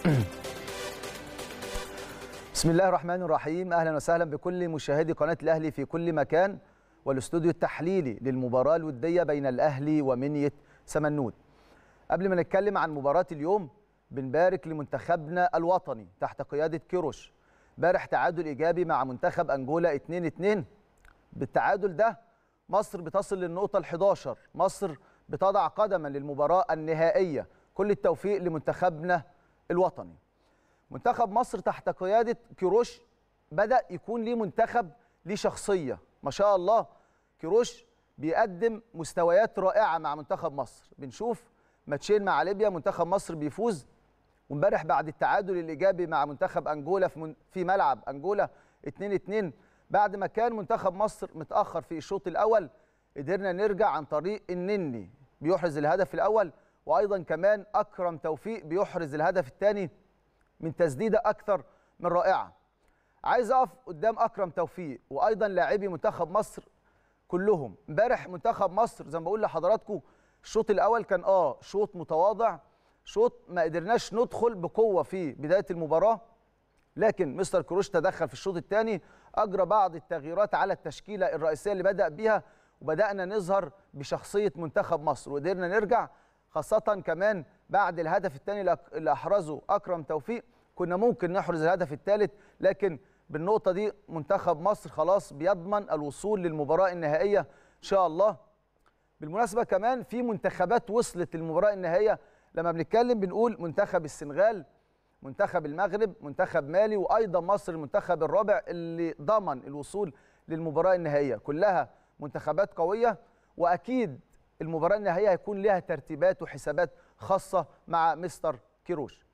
بسم الله الرحمن الرحيم اهلا وسهلا بكل مشاهدي قناه الاهلي في كل مكان والاستوديو التحليلي للمباراه الوديه بين الاهلي ومنيه سمنود قبل ما نتكلم عن مباراه اليوم بنبارك لمنتخبنا الوطني تحت قياده كيروش امبارح تعادل ايجابي مع منتخب انجولا 2-2 بالتعادل ده مصر بتصل للنقطه ال11 مصر بتضع قدما للمباراه النهائيه كل التوفيق لمنتخبنا الوطني منتخب مصر تحت قياده كيروش بدا يكون ليه منتخب ليه شخصيه ما شاء الله كيروش بيقدم مستويات رائعه مع منتخب مصر بنشوف ماتشين مع ليبيا منتخب مصر بيفوز وامبارح بعد التعادل الايجابي مع منتخب انجولا في, من في ملعب انجولا 2-2 بعد ما كان منتخب مصر متاخر في الشوط الاول قدرنا نرجع عن طريق النني بيحرز الهدف الاول وايضا كمان اكرم توفيق بيحرز الهدف الثاني من تسديده اكثر من رائعه عايز اقف قدام اكرم توفيق وايضا لاعبي منتخب مصر كلهم امبارح منتخب مصر زي ما بقول لحضراتكم الشوط الاول كان اه شوط متواضع شوط ما قدرناش ندخل بقوه في بدايه المباراه لكن مستر كروش تدخل في الشوط الثاني اجرى بعض التغييرات على التشكيله الرئيسيه اللي بدا بيها وبدانا نظهر بشخصيه منتخب مصر وقدرنا نرجع خاصه كمان بعد الهدف الثاني اللي احرزه اكرم توفيق كنا ممكن نحرز الهدف الثالث لكن بالنقطه دي منتخب مصر خلاص بيضمن الوصول للمباراه النهائيه ان شاء الله بالمناسبه كمان في منتخبات وصلت للمباراه النهائيه لما بنتكلم بنقول منتخب السنغال منتخب المغرب منتخب مالي وايضا مصر المنتخب الرابع اللي ضمن الوصول للمباراه النهائيه كلها منتخبات قويه واكيد المباراه النهائيه هيكون لها ترتيبات وحسابات خاصه مع مستر كيروش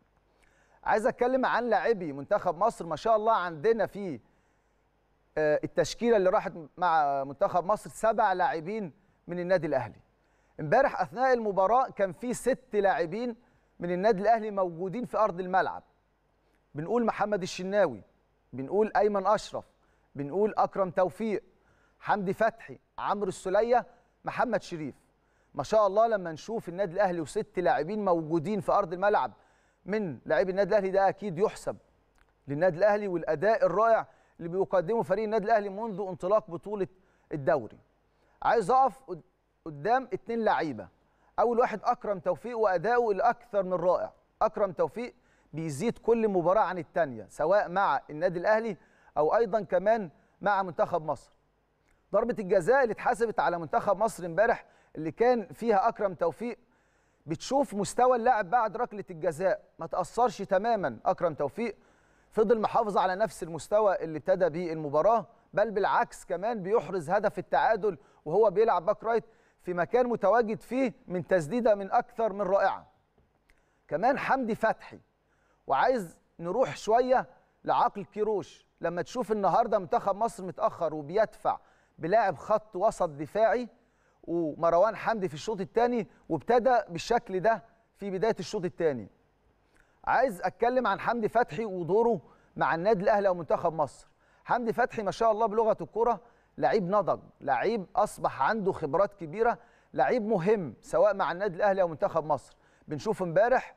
عايز اتكلم عن لاعبي منتخب مصر ما شاء الله عندنا في التشكيله اللي راحت مع منتخب مصر سبع لاعبين من النادي الاهلي امبارح اثناء المباراه كان في ست لاعبين من النادي الاهلي موجودين في ارض الملعب بنقول محمد الشناوي بنقول ايمن اشرف بنقول اكرم توفيق حمدي فتحي عمرو السوليه محمد شريف ما شاء الله لما نشوف النادي الاهلي وست لاعبين موجودين في ارض الملعب من لاعبي النادي الاهلي ده اكيد يحسب للنادي الاهلي والاداء الرائع اللي بيقدمه فريق النادي الاهلي منذ انطلاق بطوله الدوري عايز اقف قدام اتنين لعيبه اول واحد اكرم توفيق واداؤه الاكثر من رائع اكرم توفيق بيزيد كل مباراه عن الثانيه سواء مع النادي الاهلي او ايضا كمان مع منتخب مصر ضربه الجزاء اللي اتحسبت على منتخب مصر امبارح اللي كان فيها اكرم توفيق بتشوف مستوى اللاعب بعد ركله الجزاء ما تاثرش تماما اكرم توفيق فضل محافظ على نفس المستوى اللي ابتدى بيه المباراه بل بالعكس كمان بيحرز هدف التعادل وهو بيلعب باك رايت في مكان متواجد فيه من تسديده من اكثر من رائعه كمان حمدي فتحي وعايز نروح شويه لعقل كيروش لما تشوف النهارده منتخب مصر متاخر وبيدفع بلاعب خط وسط دفاعي ومروان حمدي في الشوط الثاني وابتدى بالشكل ده في بدايه الشوط الثاني عايز اتكلم عن حمدي فتحي ودوره مع النادي الاهلي ومنتخب مصر حمدي فتحي ما شاء الله بلغه الكره لعيب نضج لعيب اصبح عنده خبرات كبيره لعيب مهم سواء مع النادي الاهلي او منتخب مصر بنشوف امبارح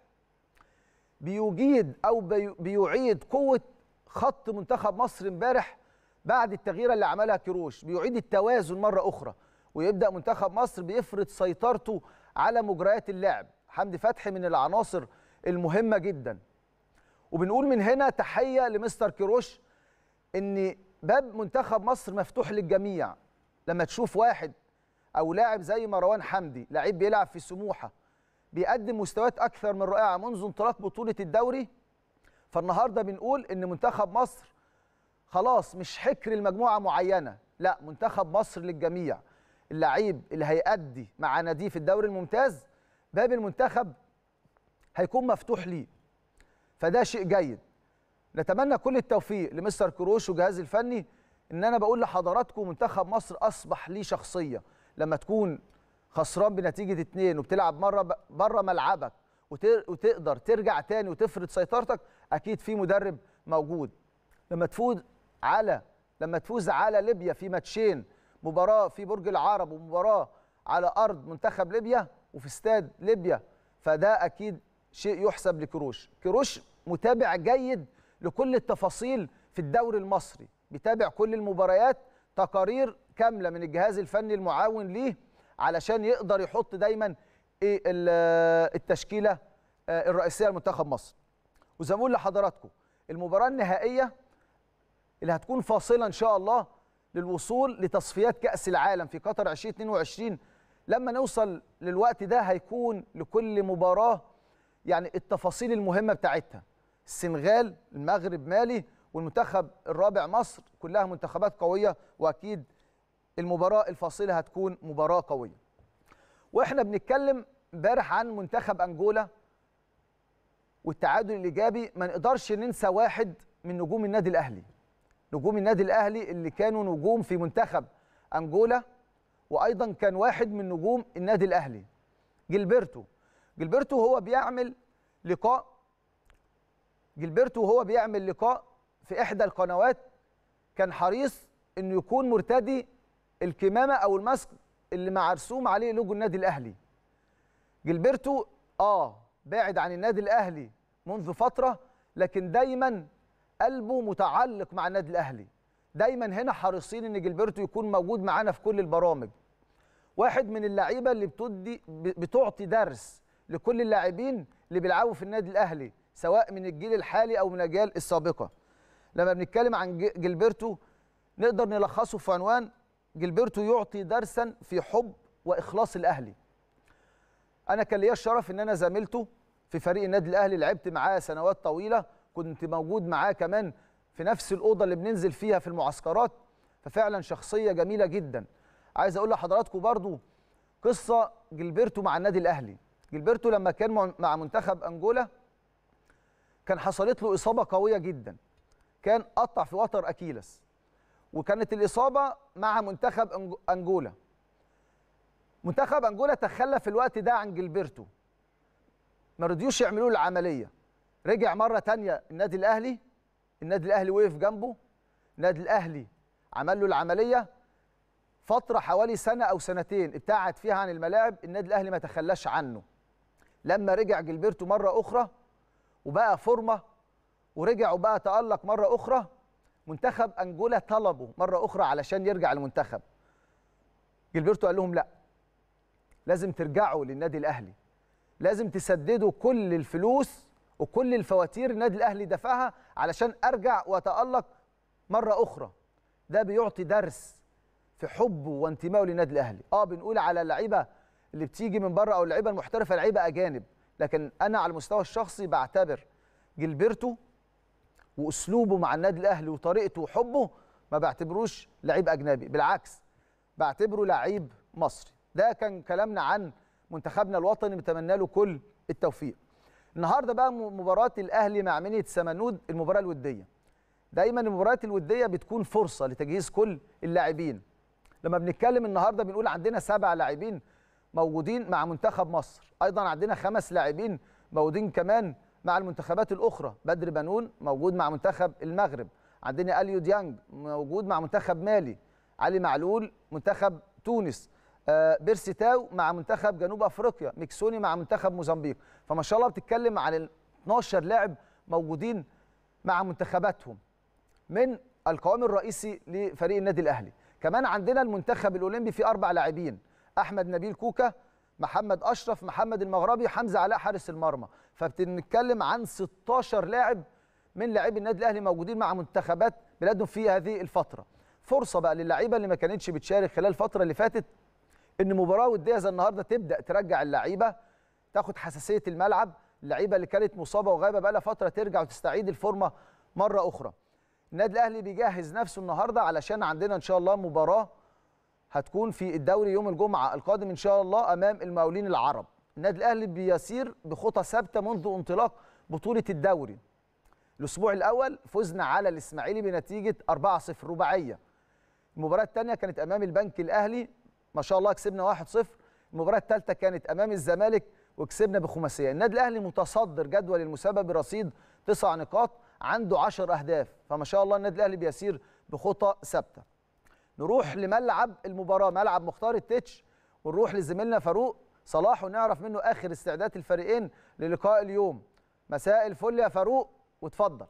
بيجيد او بيعيد قوه خط منتخب مصر امبارح بعد التغيير اللي عملها كيروش بيعيد التوازن مره اخرى ويبدا منتخب مصر بيفرض سيطرته على مجريات اللعب حمدي فتحي من العناصر المهمه جدا وبنقول من هنا تحيه لمستر كيروش ان باب منتخب مصر مفتوح للجميع لما تشوف واحد او لاعب زي مروان حمدي لعيب بيلعب في سموحه بيقدم مستويات اكثر من رائعه منذ انطلاق بطوله الدوري فالنهارده بنقول ان منتخب مصر خلاص مش حكر المجموعه معينه لا منتخب مصر للجميع اللعيب اللي هيأدي مع ناديه في الدوري الممتاز باب المنتخب هيكون مفتوح ليه فده شيء جيد نتمنى كل التوفيق لمستر كروش وجهاز الفني ان انا بقول لحضراتكم منتخب مصر اصبح ليه شخصيه لما تكون خسران بنتيجه اتنين وبتلعب مره بره ملعبك وتقدر ترجع تاني وتفرض سيطرتك اكيد في مدرب موجود لما تفوز على لما تفوز على ليبيا في ماتشين مباراه في برج العرب ومباراه على ارض منتخب ليبيا وفي استاد ليبيا فده اكيد شيء يحسب لكروش كروش متابع جيد لكل التفاصيل في الدوري المصري بيتابع كل المباريات تقارير كامله من الجهاز الفني المعاون ليه علشان يقدر يحط دايما ايه التشكيله الرئيسيه لمنتخب مصر وزي ما بقول لحضراتكم المباراه النهائيه اللي هتكون فاصله ان شاء الله للوصول لتصفيات كاس العالم في قطر 2022 لما نوصل للوقت ده هيكون لكل مباراه يعني التفاصيل المهمه بتاعتها السنغال المغرب مالي والمنتخب الرابع مصر كلها منتخبات قويه واكيد المباراه الفاصله هتكون مباراه قويه واحنا بنتكلم امبارح عن منتخب انجولا والتعادل الايجابي ما نقدرش ننسى واحد من نجوم النادي الاهلي نجوم النادي الاهلي اللي كانوا نجوم في منتخب انجولا وايضا كان واحد من نجوم النادي الاهلي جilberto جilberto هو بيعمل لقاء جilberto وهو بيعمل لقاء في احدى القنوات كان حريص انه يكون مرتدي الكمامه او الماسك اللي مرسوم عليه لوجو النادي الاهلي جilberto اه بعد عن النادي الاهلي منذ فتره لكن دايما قلبه متعلق مع النادي الاهلي دايما هنا حريصين ان جilberto يكون موجود معانا في كل البرامج واحد من اللعيبه اللي بتدي بتعطي درس لكل اللاعبين اللي بيلعبوا في النادي الاهلي سواء من الجيل الحالي او من الاجيال السابقه لما بنتكلم عن جilberto نقدر نلخصه في عنوان جilberto يعطي درسا في حب واخلاص الاهلي انا كان ليا الشرف ان انا زميلته في فريق النادي الاهلي لعبت معاه سنوات طويله كنت موجود معاه كمان في نفس الاوضه اللي بننزل فيها في المعسكرات ففعلا شخصيه جميله جدا عايز اقول لحضراتكم برضو قصه جilberto مع النادي الاهلي جilberto لما كان مع منتخب انجولا كان حصلت له اصابه قويه جدا كان قطع في وتر اكيلس وكانت الاصابه مع منتخب انجولا منتخب انجولا تخلى في الوقت ده عن جilberto ما رضيوش يعملوا له العمليه رجع مره تانية النادي الاهلي النادي الاهلي وقف جنبه النادي الاهلي عمل له العمليه فتره حوالي سنه او سنتين ابتعد فيها عن الملاعب النادي الاهلي ما تخلاش عنه لما رجع جilberto مره اخرى وبقى فورمه ورجع وبقى تالق مره اخرى منتخب انجولا طلبه مره اخرى علشان يرجع المنتخب جilberto قال لهم لا لازم ترجعوا للنادي الاهلي لازم تسددوا كل الفلوس وكل الفواتير النادي الاهلي دفعها علشان ارجع واتالق مره اخرى ده بيعطي درس في حبه وانتمائه للنادي الاهلي اه بنقول على اللعيبه اللي بتيجي من بره او اللعيبه المحترفه لعيبه اجانب لكن انا على المستوى الشخصي بعتبر جilberto واسلوبه مع النادي الاهلي وطريقته وحبه ما بعتبروش لعيب اجنبي بالعكس بعتبره لعيب مصري ده كان كلامنا عن منتخبنا الوطني نتمنى له كل التوفيق النهارده بقى مباراه الاهلي مع منيه سمنود المباراه الوديه دايما المباريات الوديه بتكون فرصه لتجهيز كل اللاعبين لما بنتكلم النهارده بنقول عندنا سبع لاعبين موجودين مع منتخب مصر ايضا عندنا خمس لاعبين موجودين كمان مع المنتخبات الاخرى بدر بنون موجود مع منتخب المغرب عندنا اليو ديانج موجود مع منتخب مالي علي معلول منتخب تونس آه بيرسي تاو مع منتخب جنوب افريقيا ميكسوني مع منتخب موزمبيق فما شاء الله بتتكلم عن 12 لاعب موجودين مع منتخباتهم من القوام الرئيسي لفريق النادي الاهلي كمان عندنا المنتخب الاولمبي فيه اربع لاعبين احمد نبيل كوكا محمد اشرف محمد المغربي حمزه علاء حارس المرمى فبنتكلم عن 16 لاعب من لاعبي النادي الاهلي موجودين مع منتخبات بلادهم في هذه الفتره فرصه بقى للعيبه اللي ما كانتش بتشارك خلال الفتره اللي فاتت ان مباراه وديه زي النهارده تبدا ترجع اللعيبه تاخد حساسيه الملعب اللعيبه اللي كانت مصابه وغايبه بقى لها فتره ترجع وتستعيد الفورمه مره اخرى النادي الاهلي بيجهز نفسه النهارده علشان عندنا ان شاء الله مباراه هتكون في الدوري يوم الجمعه القادم ان شاء الله امام المقاولين العرب النادي الاهلي بيسير بخطى ثابته منذ انطلاق بطوله الدوري الاسبوع الاول فزنا على الاسماعيلي بنتيجه 4-0 رباعيه المباراه الثانيه كانت امام البنك الاهلي ما شاء الله كسبنا 1-0 المباراه الثالثه كانت امام الزمالك وكسبنا بخماسيه النادي الاهلي متصدر جدول المسابقه برصيد تسع نقاط عنده 10 اهداف فما شاء الله النادي الاهلي بيسير بخطى ثابته نروح لملعب المباراه ملعب مختار التتش ونروح لزميلنا فاروق صلاح ونعرف منه اخر استعدادات الفريقين للقاء اليوم مساء الفل يا فاروق وتفضل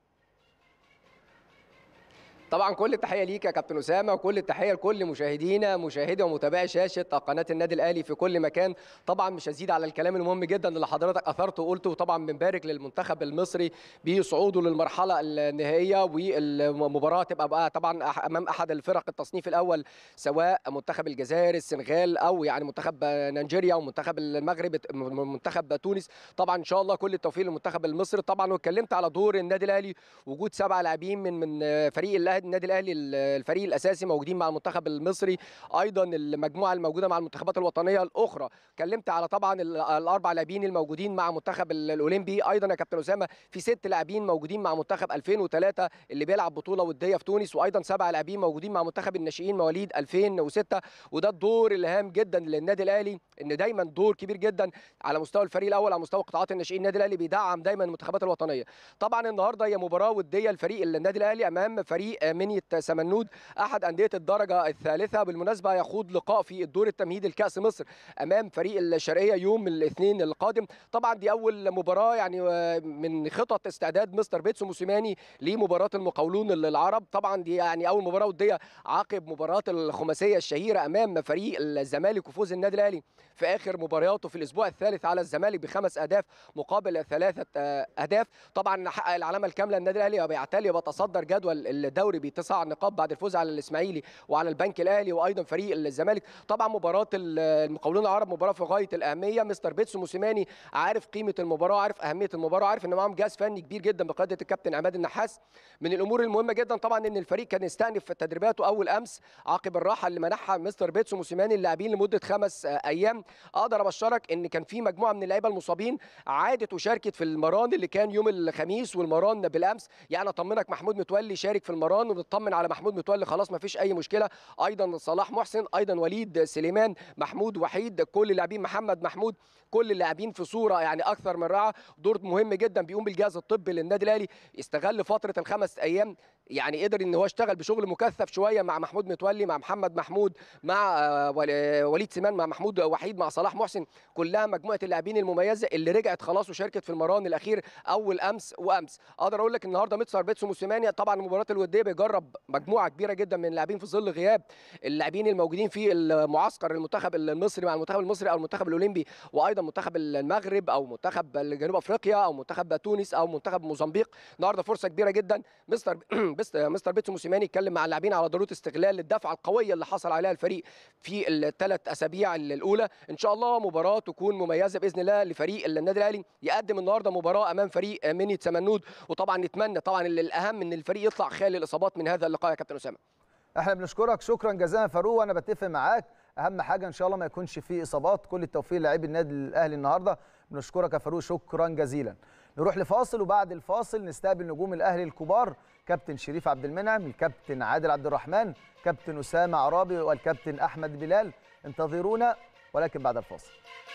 طبعا كل التحيه ليك يا كابتن اسامه وكل التحيه لكل مشاهدينا مشاهدي ومتابعي شاشه قناه النادي الاهلي في كل مكان طبعا مش هزيد على الكلام المهم جدا اللي حضرتك اثرته وقلته وطبعا بنبارك للمنتخب المصري بصعوده للمرحله النهائيه والمباراه تبقى بقى طبعا امام احد الفرق التصنيف الاول سواء منتخب الجزائر السنغال او يعني منتخب نيجيريا ومنتخب المغرب منتخب تونس طبعا ان شاء الله كل التوفيق للمنتخب المصري طبعا واتكلمت على دور النادي الاهلي وجود سبع لاعبين من من فريق الاهلي النادي الاهلي الفريق الاساسي موجودين مع المنتخب المصري ايضا المجموعه الموجوده مع المنتخبات الوطنيه الاخرى اتكلمت على طبعا الاربع لاعبين الموجودين مع منتخب الاولمبي ايضا يا كابتن اسامه في ست لاعبين موجودين مع منتخب 2003 اللي بيلعب بطوله وديه في تونس وايضا سبع لاعبين موجودين مع منتخب الناشئين مواليد 2006 وده الدور الهام جدا للنادي الاهلي ان دايما دور كبير جدا على مستوى الفريق الاول على مستوى قطاعات الناشئين النادي الاهلي بيدعم دايما المنتخبات الوطنيه طبعا النهارده هي مباراه وديه الفريق النادي الاهلي امام فريق منيه سمنود احد انديه الدرجه الثالثه بالمناسبه يخوض لقاء في الدور التمهيدي لكاس مصر امام فريق الشرقيه يوم الاثنين القادم طبعا دي اول مباراه يعني من خطط استعداد مستر بيتسو موسيماني لمباراه المقاولون العرب طبعا دي يعني اول مباراه وديه عقب مباراه الخماسيه الشهيره امام فريق الزمالك وفوز النادي الاهلي في اخر مبارياته في الاسبوع الثالث على الزمالك بخمس اهداف مقابل ثلاثه اهداف طبعا حقق العلامه الكامله النادي الاهلي وبيعتلي وبتصدر جدول الدوري بتسع نقاط بعد الفوز على الاسماعيلي وعلى البنك الاهلي وايضا فريق الزمالك طبعا مباراه المقاولون العرب مباراه في غايه الاهميه مستر بيتسو موسيماني عارف قيمه المباراه عارف اهميه المباراه عارف ان معاهم جهاز فني كبير جدا بقياده الكابتن عماد النحاس من الامور المهمه جدا طبعا ان الفريق كان يستأنف في تدريباته اول امس عقب الراحه اللي منحها مستر بيتسو موسيماني اللاعبين لمده خمس ايام اقدر ابشرك ان كان في مجموعه من اللعيبه المصابين عادت وشاركت في المران اللي كان يوم الخميس والمران بالامس يعني اطمنك محمود متولي شارك في المران وبنطمن على محمود متولي خلاص ما فيش اي مشكله ايضا صلاح محسن ايضا وليد سليمان محمود وحيد كل اللاعبين محمد محمود كل اللاعبين في صوره يعني اكثر من رائعه دور مهم جدا بيقوم بالجهاز الطبي للنادي الاهلي استغل فتره الخمس ايام يعني قدر ان هو يشتغل بشغل مكثف شويه مع محمود متولي مع محمد محمود مع وليد سمان مع محمود وحيد مع صلاح محسن كلها مجموعه اللاعبين المميزه اللي رجعت خلاص وشاركت في المران الاخير اول امس وامس اقدر اقول لك النهارده متسر بيتسو موسيماني طبعا المباراه الوديه بيجرب مجموعه كبيره جدا من اللاعبين في ظل غياب اللاعبين الموجودين في المعسكر المنتخب المصري مع المنتخب المصري او المنتخب الاولمبي وايضا منتخب المغرب او منتخب جنوب افريقيا او منتخب تونس او منتخب موزمبيق النهارده فرصه كبيره جدا مستر مستر بيتسو موسيماني اتكلم مع اللاعبين على ضروره استغلال الدفعه القويه اللي حصل عليها الفريق في الثلاث اسابيع الاولى ان شاء الله مباراه تكون مميزه باذن الله لفريق النادي الاهلي يقدم النهارده مباراه امام فريق مني سمنود وطبعا نتمنى طبعا الاهم ان الفريق يطلع خالي الاصابات من هذا اللقاء يا كابتن اسامه احنا بنشكرك شكرا جزيلا فاروق وانا بتفق معاك اهم حاجه ان شاء الله ما يكونش فيه اصابات كل التوفيق للاعبي النادي الاهلي النهارده بنشكرك يا فاروق شكرا جزيلا نروح لفاصل وبعد الفاصل نستقبل نجوم الاهلي الكبار كابتن شريف عبد المنعم الكابتن عادل عبد الرحمن كابتن اسامه عرابي والكابتن احمد بلال انتظرونا ولكن بعد الفاصل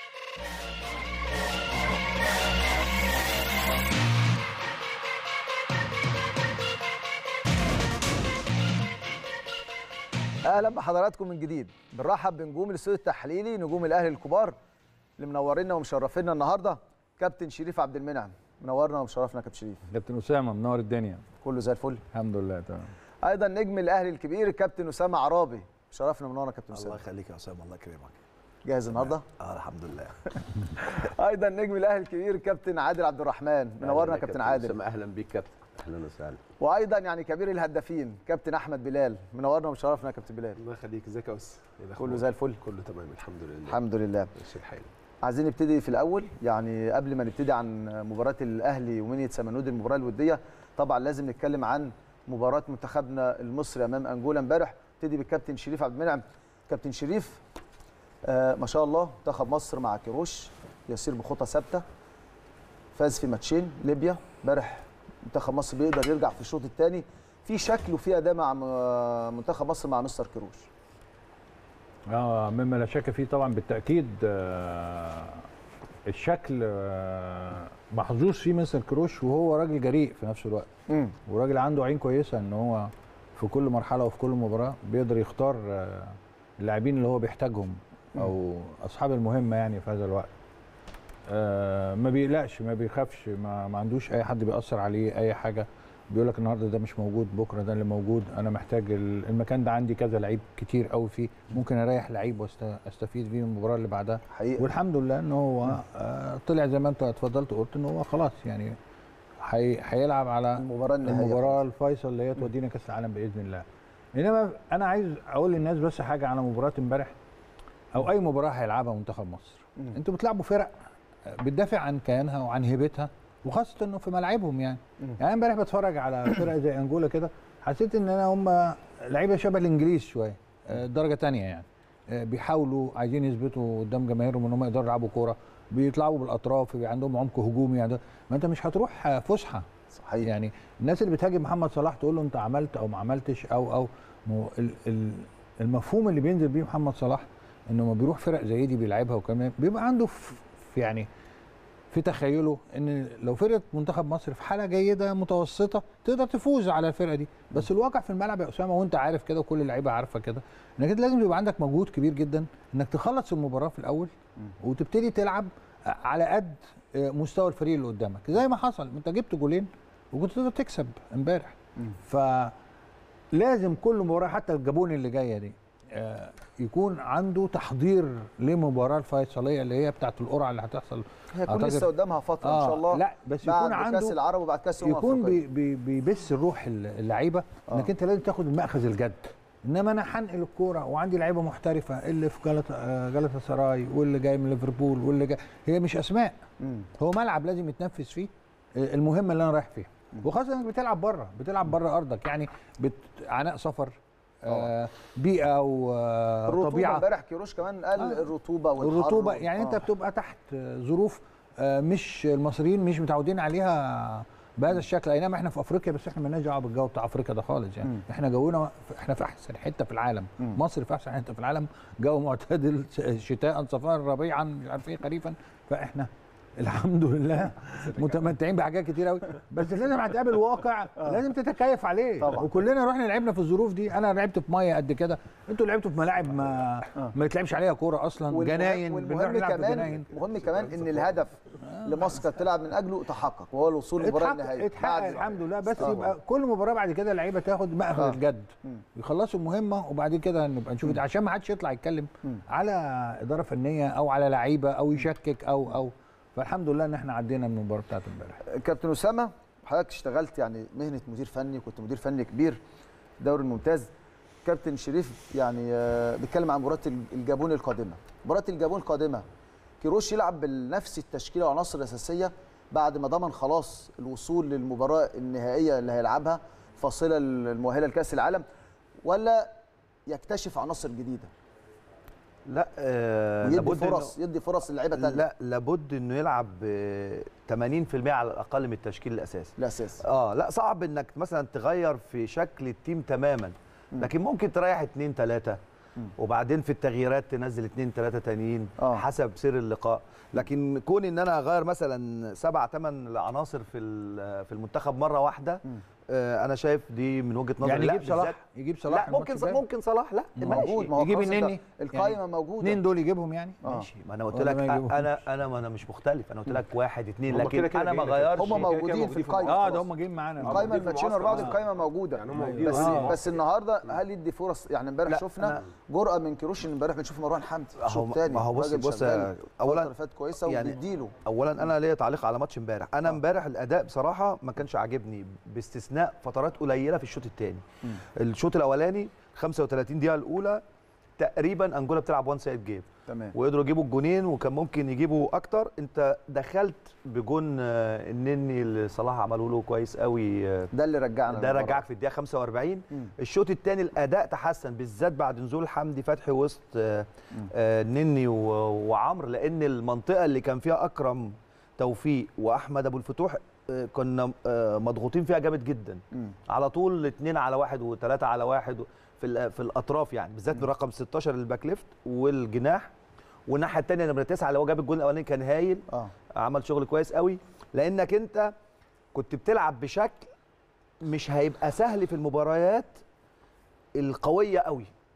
اهلا بحضراتكم من جديد بنرحب بنجوم الاستوديو التحليلي نجوم الاهلي الكبار اللي منورينا ومشرفينا النهارده كابتن شريف عبد المنعم منورنا ومشرفنا كابتن شريف كابتن اسامه منور الدنيا كله زي الفل الحمد لله تمام ايضا نجم الاهلي الكبير الكابتن اسامه عرابي شرفنا منورنا كابتن اسامه الله يخليك يا اسامه الله يكرمك جاهز النهارده اه الحمد لله ايضا نجم الاهلي الكبير الكابتن عادل عبد الرحمن منورنا كابتن عادل اهلا بيك كابتن اهلا وسهلا وايضا يعني كبير الهدافين كابتن احمد بلال منورنا ومشرفنا يا كابتن بلال الله يخليك ازيك يا اس كله زي الفل كله تمام الحمد لله الحمد لله ماشي الحال عايزين نبتدي في الاول يعني قبل ما نبتدي عن مباراه الاهلي ومنيه سمنود المباراه الوديه طبعا لازم نتكلم عن مباراه منتخبنا المصري امام انجولا امبارح نبتدي بالكابتن شريف عبد المنعم كابتن شريف آه ما شاء الله منتخب مصر مع كيروش يسير بخطى ثابته فاز في ماتشين ليبيا امبارح منتخب مصر بيقدر يرجع في الشوط الثاني في شكل وفي اداء مع منتخب مصر مع مستر كيروش اه مما لا شك فيه طبعا بالتاكيد آه الشكل آه محظوظ فيه مستر كروش وهو راجل جريء في نفس الوقت امم وراجل عنده عين كويسه ان هو في كل مرحله وفي كل مباراه بيقدر يختار آه اللاعبين اللي هو بيحتاجهم او اصحاب المهمه يعني في هذا الوقت آه ما بيقلقش ما بيخافش ما, ما عندوش اي حد بيأثر عليه اي حاجه بيقول لك النهارده ده مش موجود بكره ده اللي موجود انا محتاج ال- المكان ده عندي كذا لعيب كتير قوي فيه ممكن اريح لعيب واستفيد بيه من المباراه اللي بعدها حقيقه والحمد لله ان هو آه طلع زي ما انت اتفضلت وقلت ان هو خلاص يعني هي- هيلعب على المباراه النهائيه المباراه الفيصل اللي هي تودينا كاس العالم باذن الله انما انا عايز اقول للناس بس حاجه على مباراه امبارح او اي مباراه هيلعبها منتخب مصر مم. انتوا بتلعبوا فرق بتدافع عن كيانها وعن هيبتها وخاصه انه في ملعبهم يعني مم. يعني امبارح بتفرج على فرقه زي انجولا كده حسيت ان انا هم لعيبه شبه الانجليز شويه آه، درجه تانية يعني آه، بيحاولوا عايزين يثبتوا قدام جماهيرهم ان هم يقدروا يلعبوا كوره بيطلعوا بالاطراف بيبقى عندهم عمق هجومي يعني ما انت مش هتروح آه، فسحه صحيح يعني الناس اللي بتهاجم محمد صلاح تقول له انت عملت او ما عملتش او او مو- ال- ال- المفهوم اللي بينزل بيه محمد صلاح انه ما بيروح فرق زي دي بيلعبها وكمان بيبقى عنده في في يعني في تخيله ان لو فرقه منتخب مصر في حاله جيده متوسطه تقدر تفوز على الفرقه دي بس الواقع في الملعب يا اسامه وانت عارف كده وكل اللعيبه عارفه كده انك انت لازم يبقى عندك مجهود كبير جدا انك تخلص المباراه في الاول وتبتدي تلعب على قد مستوى الفريق اللي قدامك زي ما حصل انت جبت جولين وكنت تقدر تكسب امبارح فلازم كل مباراه حتى الجابون اللي جايه دي آه، يكون عنده تحضير لمباراه الفيصليه اللي هي بتاعت القرعه اللي هتحصل هيكون أعتقد- لسه قدامها فتره ان شاء الله لا بس بعد يكون عنده كاس العرب وبعد كاس الامم يكون الافريقيه بي بي بيبث الروح اللعيبه آه. انك انت لازم تاخد المأخذ الجد انما انا هنقل الكوره وعندي لعيبه محترفه اللي في جلطة آه، جلطة سراي واللي جاي من ليفربول واللي جاي هي مش اسماء مم. هو ملعب لازم يتنفذ فيه آه، المهمه اللي انا رايح فيها وخاصه انك بتلعب بره بتلعب بره ارضك يعني بت... عناء سفر آه بيئه الرطوبه وطبيعه امبارح كيروش كمان قال آه. الرطوبه والحر الرطوبه يعني انت آه. بتبقى تحت ظروف آه، مش المصريين مش متعودين عليها بهذا الشكل اينما احنا في افريقيا بس احنا مالناش دعوه بالجو بتاع افريقيا ده خالص يعني مم. احنا جونا احنا في احسن حته في العالم مم. مصر في احسن حته في العالم جو معتدل ش- شتاء صفاء ربيعا مش عارف ايه خريفا فاحنا الحمد لله متمتعين بحاجات كتير قوي بس لازم هتقابل واقع لازم تتكيف عليه طبعا. وكلنا رحنا لعبنا في الظروف دي انا لعبت في ميه قد كده انتوا لعبتوا في ملاعب ما ما يتلعبش عليها كوره اصلا والمهم- جناين بنروح والمهم نلعب في كمان جناين مهم كمان ان الهدف اللي مصر كانت تلعب من اجله تحقق وهو الوصول للمباراه اتحقق النهائيه اتحقق بعد- الحمد لله بس آه. يبقى كل مباراه بعد كده اللعيبه تاخد مأخذ آه. الجد مم. يخلصوا المهمه وبعد كده نبقى نشوف ده عشان ما حدش يطلع يتكلم مم. على اداره فنيه او على لعيبه او يشكك او او فالحمد لله ان احنا عدينا من المباراه بتاعت امبارح كابتن اسامه حضرتك اشتغلت يعني مهنه مدير فني كنت مدير فني كبير في الدوري الممتاز كابتن شريف يعني آه، بيتكلم عن مباراه الجابون القادمه مباراه الجابون القادمه كيروش يلعب بنفس التشكيله والعناصر الاساسيه بعد ما ضمن خلاص الوصول للمباراه النهائيه اللي هيلعبها فاصله المؤهله لكاس العالم ولا يكتشف عناصر جديده لا آه ويدي لابد فرص إنه- يدي فرص للعيبه ثانيه لا لابد انه يلعب ب 80% على الاقل من التشكيل الاساسي الاساس اه لا صعب انك مثلا تغير في شكل التيم تماما لكن ممكن تريح اتنين تلاته وبعدين في التغييرات تنزل اتنين تلاته تانيين آه. حسب سير اللقاء لكن كون ان انا اغير مثلا سبع ثمان عناصر في ال- في المنتخب مره واحده آه انا شايف دي من وجهه نظري يعني لا يجيب صلاح بالذات- يجيب صلاح لا ممكن الماتش الجاي؟ ممكن صلاح لا موجود ما هو يجيب خلاص أنت النني القائمه يعني موجوده اتنين دول يجيبهم يعني آه. ماشي ما انا قلت ولا لك ما يجيبوهمش. انا انا ما انا مش مختلف انا قلت لك واحد اتنين هما لكن كده كده انا ما جايين غيرش هم كده كده موجودين في موجودين في القائمه اه ده خلاص. هم جايين معانا القائمه موجودين في الماتشين ورا بعض المعسكر. القائمه موجوده يعني هم موجودين بس آه. بس النهارده هل يدي فرص يعني امبارح لا، شفنا أنا- جرأه من كيروش ان امبارح بنشوف مروان حمدي هو- شوط تاني ما هو بص- راجل بص، شغال أولاً- الفترة اللي فاتت كويسه يعني- وبيديله اولا انا ليا تعليق على ماتش امبارح انا امبارح الاداء بصراحه ما كانش عاجبني باستثناء فترات قليله في الشوط الثاني الشوط الاولاني 35 دقيقه الاولى تقريبا انجولا بتلعب وان سايد جيم تمام وقدروا يجيبوا الجونين وكان ممكن يجيبوا اكتر انت دخلت بجون آه، النني اللي صلاح عمله له كويس قوي آه، ده اللي رجعنا ده للمباراة. رجعك في الدقيقه 45 مم. الشوط الثاني الاداء تحسن بالذات بعد نزول حمدي فتحي وسط آه، آه، نني و- وعمرو لان المنطقه اللي كان فيها اكرم توفيق واحمد ابو الفتوح آه، كنا آه، مضغوطين فيها جامد جدا مم. على طول اثنين على واحد وثلاثه على واحد في ال- في الاطراف يعني بالذات من رقم 16 الباك ليفت والجناح والناحيه الثانيه نمره 9 اللي هو جاب الجول الاولاني كان هايل اه عمل شغل كويس قوي لانك انت كنت بتلعب بشكل مش هيبقى سهل في المباريات القويه قوي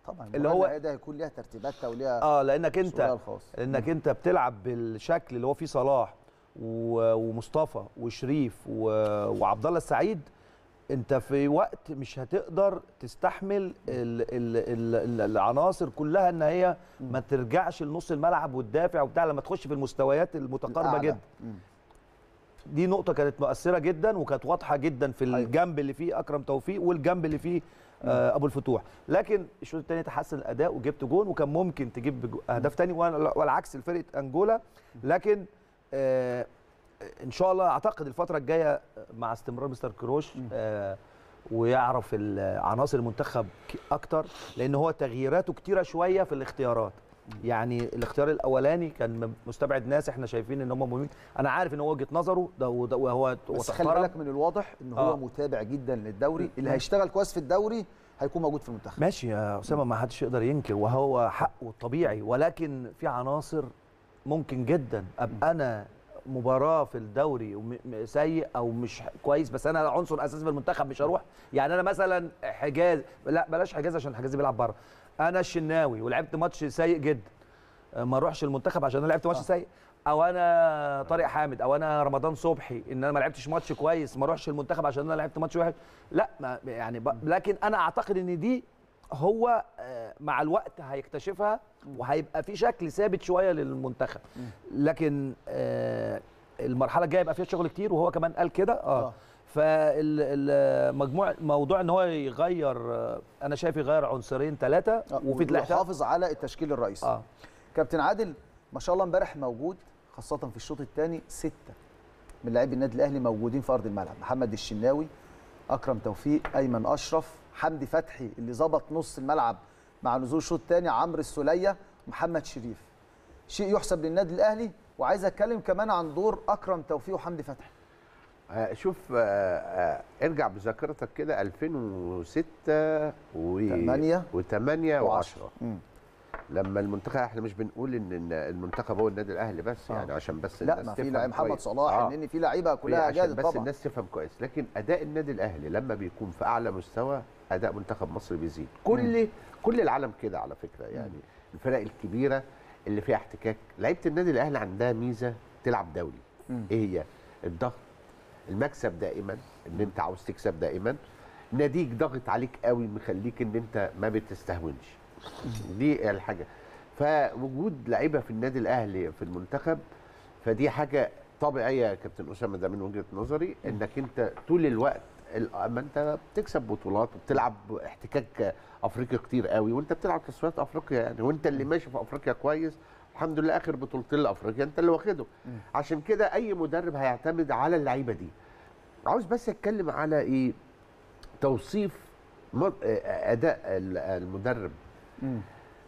طبعا اللي هو- ده هيكون ليها ترتيباتها وليها اه لانك شغلها انت الخاص لانك انت بتلعب بالشكل اللي هو فيه صلاح و- ومصطفى وشريف و- وعبد الله السعيد انت في وقت مش هتقدر تستحمل ال ال ال ال العناصر كلها ان هي ما ترجعش لنص الملعب وتدافع وبتاع لما تخش في المستويات المتقاربه الأعلى. جدا مم. دي نقطه كانت مؤثره جدا وكانت واضحه جدا في أيوة. الجنب اللي فيه اكرم توفيق والجنب اللي فيه آه ابو الفتوح لكن الشوط الثاني تحسن الاداء وجبت جون وكان ممكن تجيب جو- اهداف تاني ولا- والعكس لفرقه انجولا لكن آه ان شاء الله اعتقد الفتره الجايه مع استمرار مستر كروش آه ويعرف ال- عناصر المنتخب ك- اكتر لان هو تغييراته كتيره شويه في الاختيارات يعني الاختيار الاولاني كان م- مستبعد ناس احنا شايفين ان هم مهمين انا عارف ان هو وجهه نظره ده وده- وهو بس خلي وتحترم. بالك من الواضح ان هو آه. متابع جدا للدوري اللي هيشتغل كويس في الدوري هيكون موجود في المنتخب ماشي يا اسامه ما حدش يقدر ينكر وهو حقه الطبيعي ولكن في عناصر ممكن جدا ابقى انا مباراه في الدوري وم- م- سيء او مش ح- كويس بس انا عنصر اساسي في المنتخب مش هروح يعني انا مثلا حجاز لا بلاش حجاز عشان حجاز بيلعب بره انا الشناوي ولعبت ماتش سيء جدا ما اروحش المنتخب عشان انا لعبت ماتش آه. سيء او انا طارق حامد او انا رمضان صبحي ان انا ما لعبتش ماتش كويس ما اروحش المنتخب عشان انا لعبت ماتش وحش لا ما يعني ب... لكن انا اعتقد ان دي هو آه، مع الوقت هيكتشفها وهيبقى في شكل ثابت شويه للمنتخب لكن آه، المرحله الجايه يبقى فيها شغل كتير وهو كمان قال كده اه آه. فالمجموع موضوع ان هو يغير آه، انا شايف يغير عنصرين ثلاثه آه، وفي الاحتياط ويحافظ على التشكيل الرئيسي اه كابتن عادل ما شاء الله امبارح موجود خاصه في الشوط الثاني سته من لاعبي النادي الاهلي موجودين في ارض الملعب محمد الشناوي اكرم توفيق ايمن اشرف حمدي فتحي اللي ظبط نص الملعب مع نزول الشوط الثاني عمرو السوليه محمد شريف شيء يحسب للنادي الاهلي وعايز اتكلم كمان عن دور اكرم توفيق وحمدي فتحي آه، شوف آه، آه، ارجع بذاكرتك كده 2006 و تمانية و8 و10 مم. لما المنتخب احنا مش بنقول ان إن المنتخب هو النادي الاهلي بس يعني عشان بس لا الناس ما في تفهم لاعب محمد كويس. صلاح آه. النني في لعيبه كلها عشان جاهزه بس طبعا الناس تفهم كويس لكن اداء النادي الاهلي لما بيكون في اعلى مستوى اداء منتخب مصر بيزيد كل كل العالم كده على فكره يعني الفرق الكبيره اللي فيها احتكاك لعيبه النادي الاهلي عندها ميزه تلعب دولي مم. ايه هي الضغط المكسب دائما ان انت عاوز تكسب دائما ناديك ضاغط عليك قوي مخليك ان انت ما بتستهونش دي الحاجه فوجود لعيبه في النادي الاهلي في المنتخب فدي حاجه طبيعيه يا كابتن اسامه ده من وجهه نظري انك انت طول الوقت ال- اما انت بتكسب بطولات وبتلعب احتكاك افريقيا كتير قوي وانت بتلعب تصفيات افريقيا يعني وانت اللي ماشي في افريقيا كويس الحمد لله اخر بطولتين لافريقيا انت اللي واخده عشان كده اي مدرب هيعتمد على اللعيبه دي عاوز بس اتكلم على ايه توصيف مد- آه، اداء ال- المدرب مم.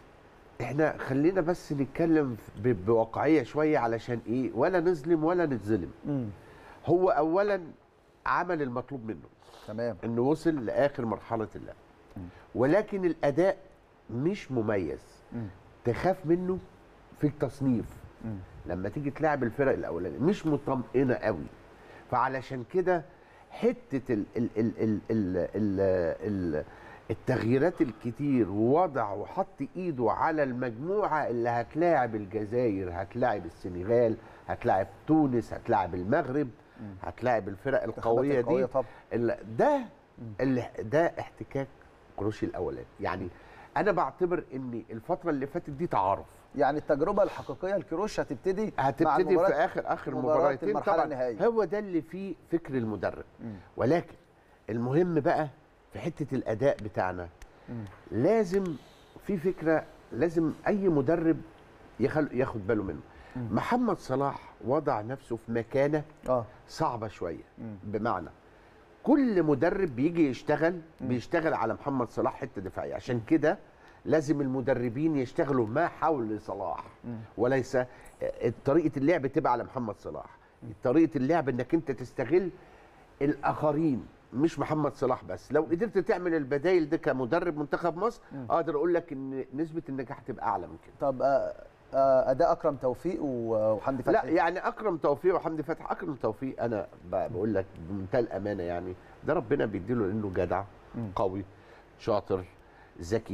احنا خلينا بس نتكلم ب- بواقعيه شويه علشان ايه ولا نظلم ولا نتظلم مم. هو اولا عمل المطلوب منه تمام انه وصل لاخر مرحله اللعب ولكن الاداء مش مميز مم. تخاف منه في التصنيف مم. لما تيجي تلعب الفرق الاولانيه مش مطمئنه قوي فعلشان كده حته ال ال ال ال ال ال ال التغييرات الكتير ووضع وحط ايده على المجموعه اللي هتلاعب الجزائر هتلاعب السنغال هتلاعب تونس هتلاعب المغرب هتلاعب الفرق القويه القوية دي طبعا. ال- ده اللي ده احتكاك كروشي الاولاني يعني انا بعتبر ان الفتره اللي فاتت دي تعارف يعني التجربه الحقيقيه لكروش هتبتدي مع هتبتدي في المباراة- اخر اخر مباراة مباراتين المرحلة طبعا النهائية. هو ده اللي فيه فكر المدرب مم. ولكن المهم بقى في حته الاداء بتاعنا لازم في فكره لازم اي مدرب يخل ياخد باله منه محمد صلاح وضع نفسه في مكانه اه صعبه شويه مم. بمعنى كل مدرب بيجي يشتغل بيشتغل على محمد صلاح حته دفاعيه عشان كده لازم المدربين يشتغلوا ما حول صلاح وليس آه، طريقه اللعب تبقى على محمد صلاح طريقه اللعب انك انت تستغل الاخرين مش محمد صلاح بس لو قدرت تعمل البدايل دي كمدرب منتخب مصر اقدر اقول لك ان نسبه النجاح تبقى اعلى من كده طب آه، آه، اداء اكرم توفيق و- وحمدي لا فتحي يعني اكرم توفيق وحمدي فتحي اكرم توفيق انا ب- بقول لك بمنتهى الامانه يعني ده ربنا بيديله لانه جدع قوي شاطر ذكي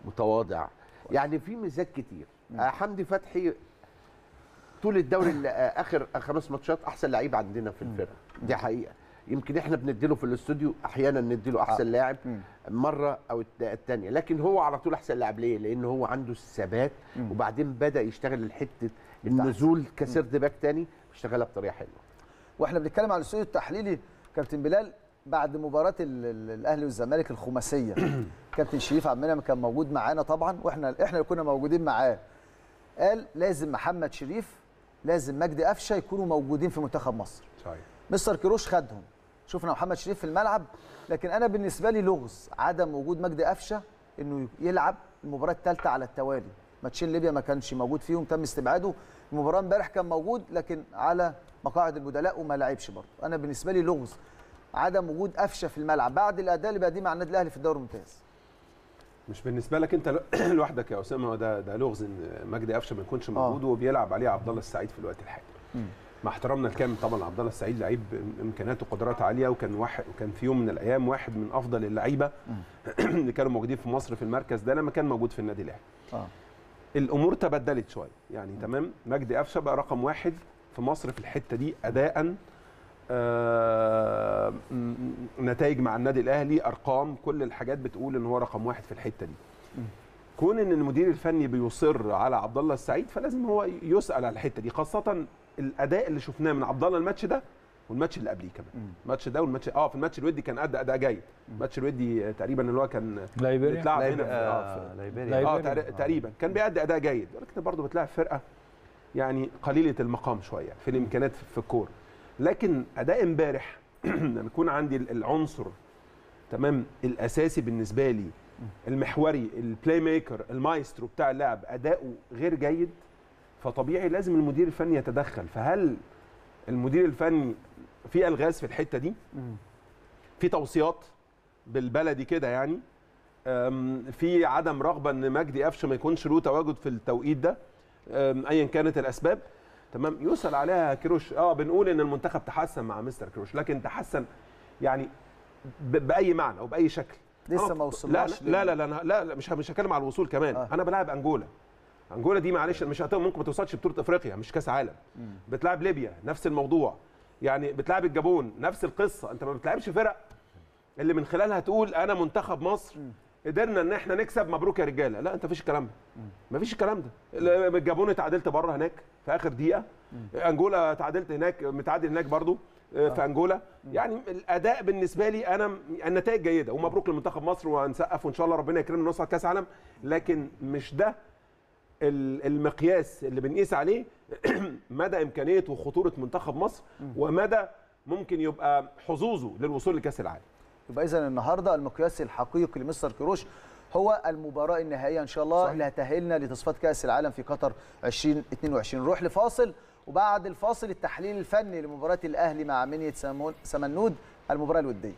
متواضع يعني في ميزات كتير آه، حمدي فتحي طول الدوري اللي- آه، اخر خمس ماتشات احسن لعيب عندنا في الفرقه دي حقيقه يمكن احنا بنديله في الاستوديو احيانا نديله احسن لاعب مره او الت- التانية لكن هو على طول احسن لاعب ليه لان هو عنده الثبات وبعدين بدا يشتغل الحته النزول كسرد باك تاني بيشتغلها بطريقه حلوه واحنا بنتكلم على الاستوديو التحليلي كابتن بلال بعد مباراه ال- ال- الاهلي والزمالك الخماسيه كابتن شريف عبد المنعم كان موجود معانا طبعا واحنا احنا اللي كنا موجودين معاه قال لازم محمد شريف لازم مجدي قفشه يكونوا موجودين في منتخب مصر صحيح مستر كيروش خدهم شفنا محمد شريف في الملعب لكن انا بالنسبه لي لغز عدم وجود مجدي قفشه انه يلعب المباراه الثالثه على التوالي ماتشين ليبيا ما كانش موجود فيهم تم استبعاده المباراه امبارح كان موجود لكن على مقاعد البدلاء وما لعبش برضه انا بالنسبه لي لغز عدم وجود قفشه في الملعب بعد الاداء اللي بقدمه مع النادي الاهلي في الدوري الممتاز مش بالنسبه لك انت لوحدك يا اسامه هو ده ده لغز ان مجدي قفشه ما يكونش موجود وبيلعب عليه عبد الله السعيد في الوقت الحالي مع احترامنا الكامل طبعا عبد الله السعيد لعيب امكانياته وقدرات عاليه وكان واحد وكان في يوم من الايام واحد من افضل اللعيبه اللي كانوا موجودين في مصر في المركز ده لما كان موجود في النادي الاهلي اه الامور تبدلت شويه يعني تمام مجدي قفشه بقى رقم واحد في مصر في الحته دي اداء آه م- نتائج مع النادي الاهلي ارقام كل الحاجات بتقول ان هو رقم واحد في الحته دي كون ان المدير الفني بيصر على عبد الله السعيد فلازم هو يسال على الحته دي خاصه الاداء اللي شفناه من عبد الله الماتش ده والماتش اللي قبليه كمان الماتش ده والماتش اه في الماتش الودي كان ادى اداء جيد الماتش الودي آه، تقريبا اللي هو كان لايبيريا اتلعب هنا لايب- في- آه، في- آه، ليبيريا لايب- اه ليبيريا. تقري- تقريبا كان بيأدي اداء جيد ولكن برضه بتلاعب فرقه يعني قليله المقام شويه في الامكانيات في الكوره لكن اداء امبارح لما يكون عندي العنصر تمام الاساسي بالنسبه لي المحوري البلاي ميكر المايسترو بتاع اللعب اداؤه غير جيد فطبيعي لازم المدير الفني يتدخل فهل المدير الفني في الغاز في الحته دي في توصيات بالبلدي كده يعني أم، في عدم رغبه ان مجدي قفشه ما يكونش له تواجد في التوقيت ده أم، ايا كانت الاسباب تمام يسال عليها كروش اه بنقول ان المنتخب تحسن مع مستر كروش لكن تحسن يعني ب- باي معنى او باي شكل لسه أنا- ما وصلناش لا لا لا لا, لا, لا مش مش هتكلم على الوصول كمان آه. آه. انا بلاعب انجولا انجولا دي معلش مش هت- ممكن ما توصلش بطوله افريقيا مش كاس عالم بتلعب ليبيا نفس الموضوع يعني بتلعب الجابون نفس القصه انت ما بتلعبش فرق اللي من خلالها تقول انا منتخب مصر قدرنا ان احنا نكسب مبروك يا رجاله لا انت مفيش الكلام ده مفيش الكلام ده ال- الجابون اتعادلت بره هناك في اخر دقيقه انجولا تعادلت هناك متعادل هناك برضو آه، في انجولا يعني الاداء بالنسبه لي انا م- النتائج جيده ومبروك لمنتخب مصر وهنسقف وان شاء الله ربنا يكرمنا ونوصل كاس عالم لكن مش ده ال- المقياس اللي بنقيس عليه مدى امكانيه وخطوره منتخب مصر ومدى ممكن يبقى حظوظه للوصول لكاس العالم يبقى اذا النهارده المقياس الحقيقي لمستر كروش هو المباراه النهائيه ان شاء الله صحيح. اللي هتاهلنا لتصفيات كاس العالم في قطر 2022 نروح لفاصل وبعد الفاصل التحليل الفني لمباراه الاهلي مع منية سمون- سمنود المباراه الوديه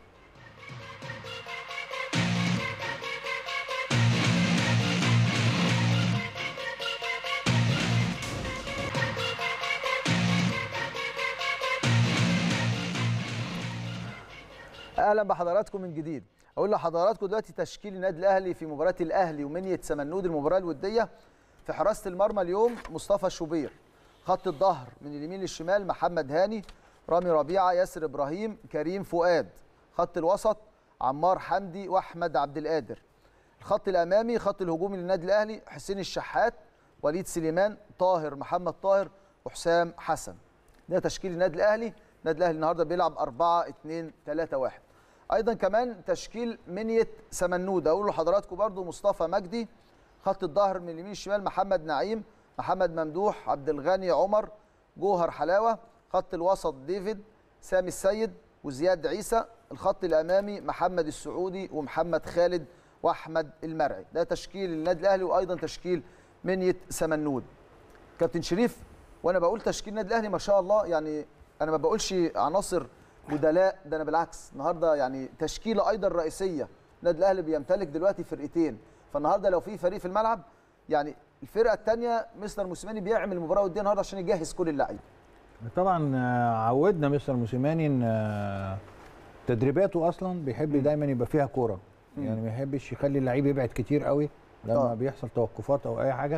اهلا بحضراتكم من جديد اقول لحضراتكم دلوقتي تشكيل النادي الاهلي في مباراه الاهلي ومنية سمنود المباراه الوديه في حراسه المرمى اليوم مصطفى شوبير خط الظهر من اليمين للشمال محمد هاني رامي ربيعه ياسر ابراهيم كريم فؤاد خط الوسط عمار حمدي واحمد عبد القادر الخط الامامي خط الهجومي للنادي الاهلي حسين الشحات وليد سليمان طاهر محمد طاهر وحسام حسن ده تشكيل النادي الاهلي النادي الاهلي النهارده بيلعب 4 2 3 1 ايضا كمان تشكيل منية سمنود اقول لحضراتكم برضو مصطفى مجدي خط الظهر من اليمين الشمال محمد نعيم محمد ممدوح عبد الغني عمر جوهر حلاوه خط الوسط ديفيد سامي السيد وزياد عيسى الخط الامامي محمد السعودي ومحمد خالد واحمد المرعي ده تشكيل النادي الاهلي وايضا تشكيل منية سمنود كابتن شريف وانا بقول تشكيل النادي الاهلي ما شاء الله يعني انا ما بقولش عناصر بدلاء ده انا بالعكس النهارده يعني تشكيله ايضا رئيسيه النادي الاهلي بيمتلك دلوقتي فرقتين فالنهارده لو في فريق في الملعب يعني الفرقه الثانيه مستر موسيماني بيعمل مباراه وديه النهارده عشان يجهز كل اللعيبه طبعا آه، عودنا مستر موسيماني ان آه، تدريباته اصلا بيحب دايما يبقى فيها كوره يعني ما يحبش يخلي اللعيب يبعد كتير قوي لما آه. بيحصل توقفات او اي حاجه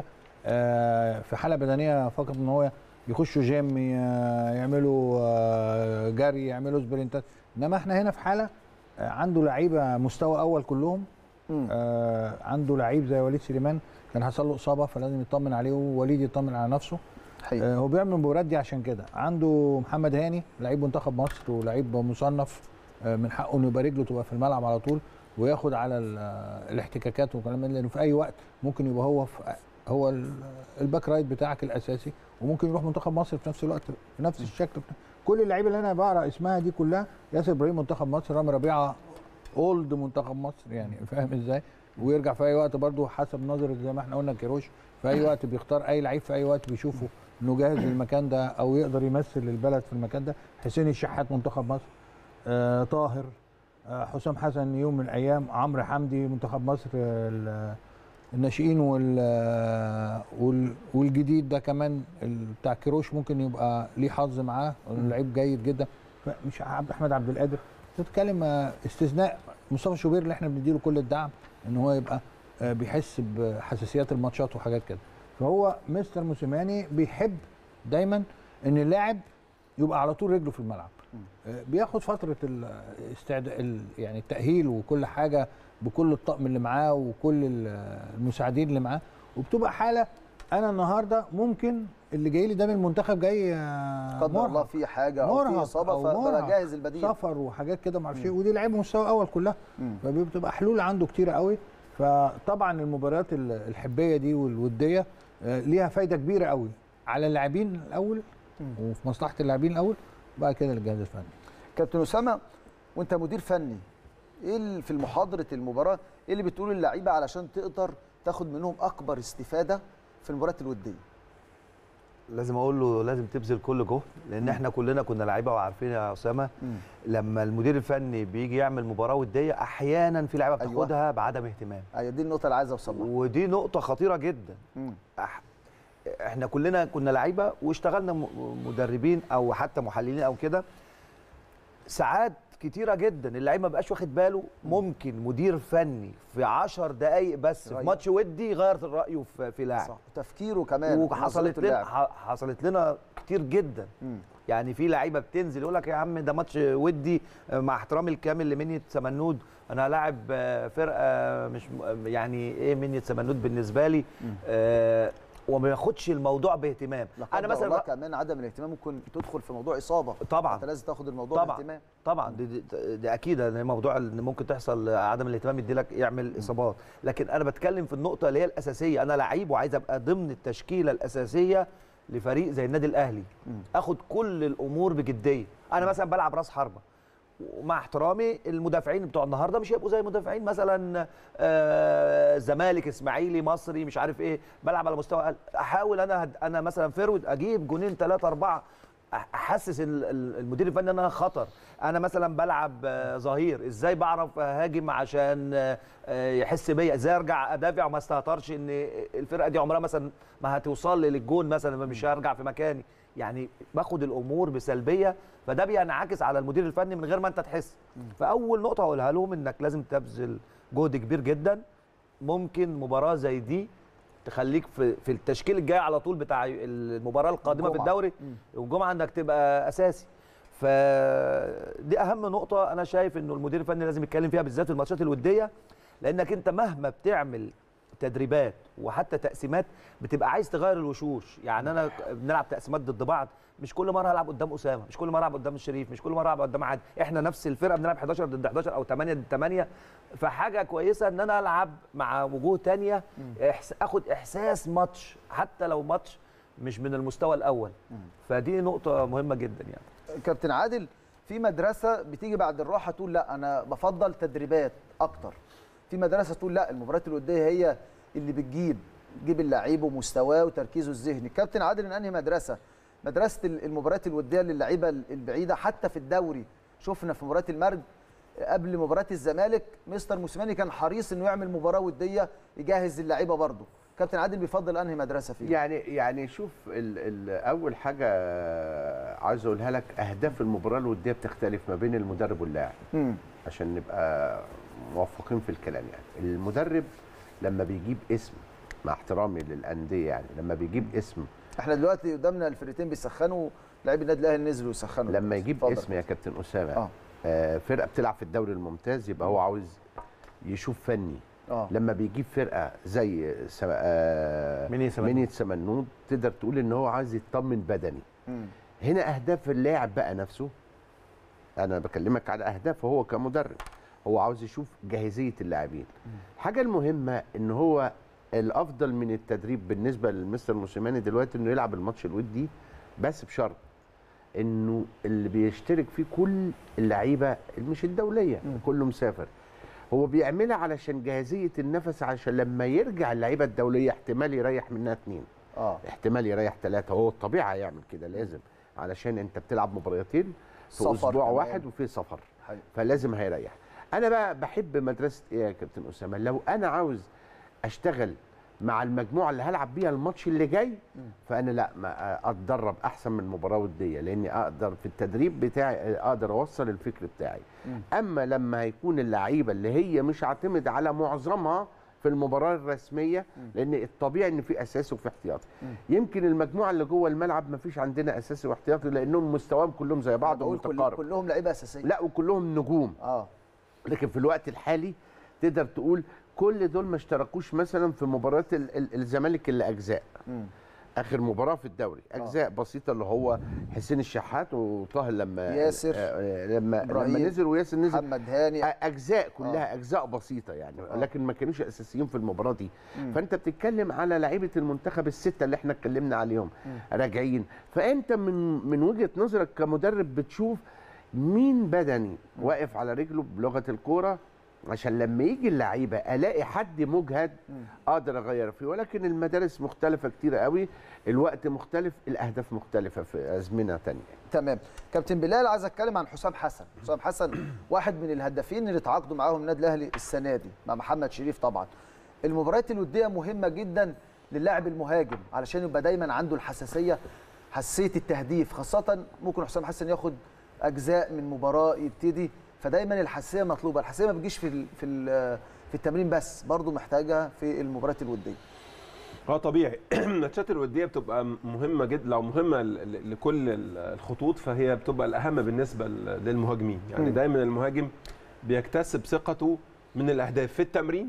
آه، في حاله بدنيه فقط ان هو يخشوا جيم ي- يعملوا آه، جري يعملوا سبرنتات انما احنا هنا في حاله آه، عنده لعيبه مستوى اول كلهم مم. آه، عنده لعيب زي وليد سليمان كان حصل له اصابه فلازم يطمن عليه ووليد يطمن على نفسه حقيقي. آه، هو بيعمل المباريات دي عشان كده عنده محمد هاني لعيب منتخب مصر ولعيب مصنف آه، من حقه انه يبقى رجله تبقى في الملعب على طول وياخد على ال- آه، الاحتكاكات والكلام ده لانه في اي وقت ممكن يبقى هو في هو ال- الباك رايت بتاعك الاساسي وممكن يروح منتخب مصر في نفس الوقت في نفس الشكل كل اللعيبه اللي انا بقرا اسمها دي كلها ياسر ابراهيم منتخب مصر رامي ربيعه اولد منتخب مصر يعني فاهم ازاي ويرجع في اي وقت برضه حسب نظره زي ما احنا قلنا كيروش في اي وقت بيختار اي لعيب في اي وقت بيشوفه انه جاهز للمكان ده او يقدر يمثل البلد في المكان ده حسين الشحات منتخب مصر آه طاهر آه حسام حسن يوم من الايام عمرو حمدي منتخب مصر آه ال- الناشئين وال آه، وال- والجديد ده كمان ال- بتاع كيروش ممكن يبقى ليه حظ معاه لعيب جيد جدا مش عبد احمد عبد القادر تتكلم آه، استثناء مصطفى شوبير اللي احنا بنديله كل الدعم ان هو يبقى آه، بيحس بحساسيات الماتشات وحاجات كده فهو مستر موسيماني بيحب دايما ان اللاعب يبقى على طول رجله في الملعب آه، بياخد فتره الاستعداد يعني التاهيل وكل حاجه بكل الطقم اللي معاه وكل ال- المساعدين اللي معاه وبتبقى حاله انا النهارده ممكن اللي جاي لي ده من المنتخب جاي آه، قدر الله مرهق. في حاجه او في مرهق اصابه أو فبقى مرهق. جاهز البديل سفر وحاجات كده معرفش ايه ودي لعيبه مستوى اول كلها مم. فبتبقى حلول عنده كتير قوي فطبعا المباريات ال- الحبيه دي والوديه آه، ليها فايده كبيره قوي على اللاعبين الاول وفي مصلحه اللاعبين الاول بعد كده للجهاز الفني كابتن اسامه وانت مدير فني ايه اللي في محاضره المباراه ايه اللي بتقول للعيبه علشان تقدر تاخد منهم اكبر استفاده في المباريات الوديه لازم اقول له لازم تبذل كل جهد لان احنا كلنا كنا لعيبه وعارفين يا اسامه لما المدير الفني بيجي يعمل مباراه وديه احيانا في لعيبه أيوة. بتاخدها بعدم اهتمام ايوه دي النقطه اللي عايز اوصل لها ودي نقطه خطيره جدا مم. أح- احنا كلنا كنا لعيبه واشتغلنا م- مدربين او حتى محللين او كده ساعات كتيره جدا اللعيب ما بقاش واخد باله ممكن مدير فني في 10 دقائق بس في يغير. ماتش ودي يغير رايه في, في لاعب صح تفكيره كمان وحصلت نظرته لنا للاعب. ح- حصلت لنا كتير جدا مم. يعني في لعيبه بتنزل يقول لك يا عم ده ماتش ودي آه، مع احترامي الكامل لمنية سمنود انا لاعب آه، فرقه مش م- يعني ايه منية سمنود بالنسبه لي آه وما ياخدش الموضوع باهتمام لا انا قدر الله مثلا كمان عدم الاهتمام ممكن تدخل في موضوع اصابه طبعا انت لازم تاخد الموضوع طبعا باهتمام طبعا دي, دي, دي اكيد ان موضوع ان ممكن تحصل عدم الاهتمام يديلك يعمل اصابات لكن انا بتكلم في النقطه اللي هي الاساسيه انا لعيب وعايز ابقى ضمن التشكيله الاساسيه لفريق زي النادي الاهلي اخد كل الامور بجديه انا مثلا بلعب راس حربه ومع احترامي المدافعين بتوع النهارده مش هيبقوا زي مدافعين مثلا آه، زمالك اسماعيلي مصري مش عارف ايه بلعب على مستوى اقل احاول انا هد- انا مثلا فيرود اجيب جونين ثلاثه اربعه أح- احسس ال- ال- المدير الفني ان انا خطر انا مثلا بلعب آه، ظهير ازاي بعرف اهاجم عشان آه، آه، يحس بيا ازاي ارجع ادافع وما استهترش ان الفرقه دي عمرها مثلا ما هتوصل لي للجون مثلا مش هرجع في مكاني يعني باخد الامور بسلبيه فده بينعكس على المدير الفني من غير ما انت تحس فاول نقطه هقولها لهم انك لازم تبذل جهد كبير جدا ممكن مباراه زي دي تخليك في في التشكيل الجاي على طول بتاع المباراه القادمه في الجمعة. الدوري والجمعه انك تبقى اساسي فدي اهم نقطه انا شايف انه المدير الفني لازم يتكلم فيها بالذات في الماتشات الوديه لانك انت مهما بتعمل تدريبات وحتى تقسيمات بتبقى عايز تغير الوشوش يعني انا بنلعب تقسيمات ضد بعض مش كل مره هلعب قدام اسامه مش كل مره هلعب قدام الشريف مش كل مره هلعب قدام عادل احنا نفس الفرقه بنلعب 11 ضد 11 او 8 ضد 8 فحاجه كويسه ان انا العب مع وجوه تانية إحس... اخد احساس ماتش حتى لو ماتش مش من المستوى الاول فدي نقطه مهمه جدا يعني كابتن عادل في مدرسه بتيجي بعد الراحه تقول لا انا بفضل تدريبات اكتر في مدرسه تقول لا المباريات الوديه هي اللي بتجيب تجيب اللعيب ومستواه وتركيزه الذهني كابتن عادل من انهي مدرسه مدرسه ال- المباريات الوديه للعيبه ال- البعيده حتى في الدوري شفنا في مباراه المرج قبل مباراه الزمالك مستر موسيماني كان حريص انه يعمل مباراه وديه يجهز اللعيبه برضه كابتن عادل بيفضل انهي مدرسه فيه يعني يعني شوف ال ال اول حاجه عايز اقولها لك اهداف المباراه الوديه بتختلف ما بين المدرب واللاعب مم. عشان نبقى موفقين في الكلام يعني المدرب لما بيجيب اسم مع احترامي للانديه يعني لما بيجيب اسم احنا دلوقتي قدامنا الفرقتين بيسخنوا لاعبي النادي الاهلي نزلوا يسخنوا لما يجيب اتفضل. اسم يا كابتن اسامه اه آه فرقه بتلعب في الدوري الممتاز يبقى هو عاوز يشوف فني اه لما بيجيب فرقه زي سم... آه مني سمنود. مني سمنود تقدر تقول ان هو عايز يطمن بدني مم. هنا اهداف اللاعب بقى نفسه انا بكلمك على اهدافه هو كمدرب هو عاوز يشوف جاهزيه اللاعبين الحاجه المهمه ان هو الافضل من التدريب بالنسبه للمستر موسيماني دلوقتي انه يلعب الماتش الودي بس بشرط انه اللي بيشترك فيه كل اللعيبه مش الدوليه كله مسافر هو بيعملها علشان جاهزيه النفس عشان لما يرجع اللعيبه الدوليه احتمال يريح منها اتنين اه احتمال يريح ثلاثة هو الطبيعة يعمل كده لازم علشان انت بتلعب مباريتين في سفر اسبوع كمان. واحد وفي سفر حقيقي. فلازم هيريح انا بقى بحب مدرسة ايه يا كابتن اسامة لو انا عاوز اشتغل مع المجموعة اللي هلعب بيها الماتش اللي جاي فانا لا ما اتدرب احسن من مباراة ودية لاني اقدر في التدريب بتاعي اقدر اوصل الفكر بتاعي اما لما هيكون اللعيبة اللي هي مش هعتمد على معظمها في المباراه الرسميه لان الطبيعي ان في اساسي وفي احتياطي يمكن المجموعه اللي جوه الملعب ما فيش عندنا اساسي واحتياطي لانهم مستواهم كلهم زي بعض بقول كل ومتقارب كلهم لعيبه اساسيه لا وكلهم نجوم اه لكن في الوقت الحالي تقدر تقول كل دول ما اشتركوش مثلا في مباراه ال- ال- الزمالك اللي اجزاء مم. اخر مباراه في الدوري اجزاء بسيطه اللي هو حسين الشحات وطاهر لما ياسر، آه، آه، لما إبراهيم، لما نزل وياسر نزل محمد هاني اجزاء كلها اجزاء بسيطه يعني لكن ما كانوش اساسيين في المباراه دي فانت بتتكلم على لعيبه المنتخب السته اللي احنا اتكلمنا عليهم راجعين فانت من من وجهه نظرك كمدرب بتشوف مين بدني واقف على رجله بلغه الكوره عشان لما يجي اللعيبه الاقي حد مجهد اقدر اغير فيه ولكن المدارس مختلفه كتير قوي الوقت مختلف الاهداف مختلفه في ازمنه تانية تمام كابتن بلال عايز اتكلم عن حسام حسن حسام حسن واحد من الهدافين اللي تعاقدوا معاهم النادي الاهلي السنه دي مع محمد شريف طبعا المباريات الوديه مهمه جدا للاعب المهاجم علشان يبقى دايما عنده الحساسيه حساسيه التهديف خاصه ممكن حسام حسن ياخد اجزاء من مباراه يبتدي فدايما الحساسيه مطلوبه الحساسيه ما بتجيش في ال في ال في التمرين بس برضه محتاجه في المباريات الوديه اه طبيعي الماتشات الوديه بتبقى مهمه جدا لو مهمه ل- ل- لكل ال- الخطوط فهي بتبقى الاهم بالنسبه ل- للمهاجمين يعني مم. دايما المهاجم بيكتسب ثقته من الاهداف في التمرين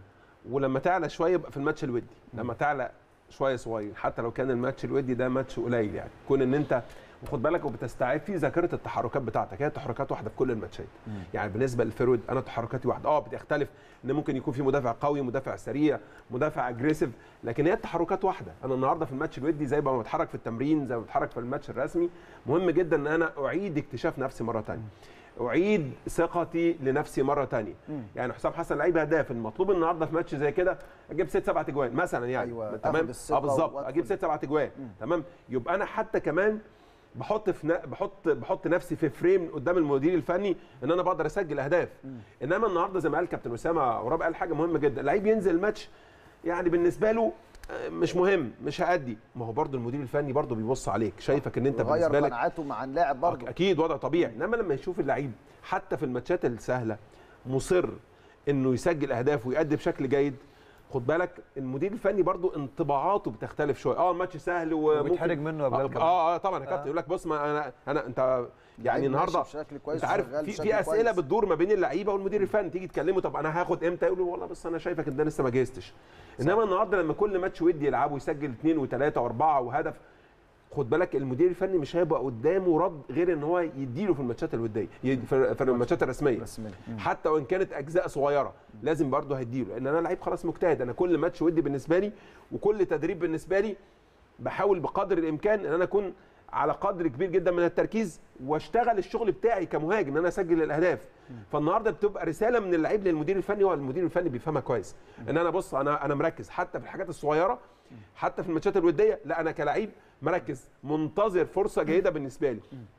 ولما تعلى شويه يبقى في الماتش الودي لما تعلى شويه صغير حتى لو كان الماتش الودي ده ماتش قليل يعني كون ان انت وخد بالك وبتستعيد في ذاكره التحركات بتاعتك هي تحركات واحده في كل الماتشات يعني بالنسبه للفيرود انا تحركاتي واحده اه بتختلف ان ممكن يكون في مدافع قوي مدافع سريع مدافع اجريسيف لكن هي التحركات واحده انا النهارده في الماتش الودي زي ما بتحرك في التمرين زي ما بتحرك في الماتش الرسمي مهم جدا ان انا اعيد اكتشاف نفسي مره ثانيه اعيد ثقتي لنفسي مره ثانيه يعني حسام حسن لعيب هداف المطلوب النهارده في ماتش زي كده اجيب ست سبع اجوان مثلا يعني أيوة، تمام آخد الثقة اه بالظبط وأدخل. اجيب ست سبع اجوان تمام يبقى انا حتى كمان بحط في ن- بحط بحط نفسي في فريم قدام المدير الفني ان انا بقدر اسجل اهداف انما النهارده زي ما قال كابتن اسامه وراب قال حاجه مهمه جدا اللعيب ينزل الماتش يعني بالنسبه له آه، مش مهم مش هادي ما هو برضه المدير الفني برضه بيبص عليك شايفك ان انت بالنسبه غير لك قناعاته مع اللاعب برضه اكيد وضع طبيعي انما لما يشوف اللعيب حتى في الماتشات السهله مصر انه يسجل اهداف ويأدي بشكل جيد خد بالك المدير الفني برضو انطباعاته بتختلف شويه اه الماتش سهل وممكن وبيتحرج منه يا بلال اه, كمان. آه, آه طبعا يا كابتن يقول لك بص ما انا انا انت يعني لعيب النهارده ماشي بشكل كويس انت عارف وشغال في, بشكل في اسئله كويس. بتدور ما بين اللعيبه والمدير الفني تيجي تكلمه طب انا هاخد امتى يقول له والله بس انا شايفك ان ده لسه ما جهزتش انما النهارده لما كل ماتش ودي يلعبه ويسجل اثنين وثلاثه واربعه وهدف خد بالك المدير الفني مش هيبقى قدامه رد غير ان هو يديله في الماتشات الوديه يدي- في في الماتشات الرسميه رسمية. حتى وان كانت اجزاء صغيره لازم برضه هديله لان انا لعيب خلاص مجتهد انا كل ماتش ودي بالنسبه لي وكل تدريب بالنسبه لي بحاول بقدر الامكان ان انا اكون على قدر كبير جدا من التركيز واشتغل الشغل بتاعي كمهاجم ان انا اسجل الاهداف فالنهارده بتبقى رساله من اللعيب للمدير الفني والمدير الفني بيفهمها كويس ان انا بص انا انا مركز حتى في الحاجات الصغيره حتى في الماتشات الوديه لا انا كلاعب مركز منتظر فرصه جيده بالنسبه لي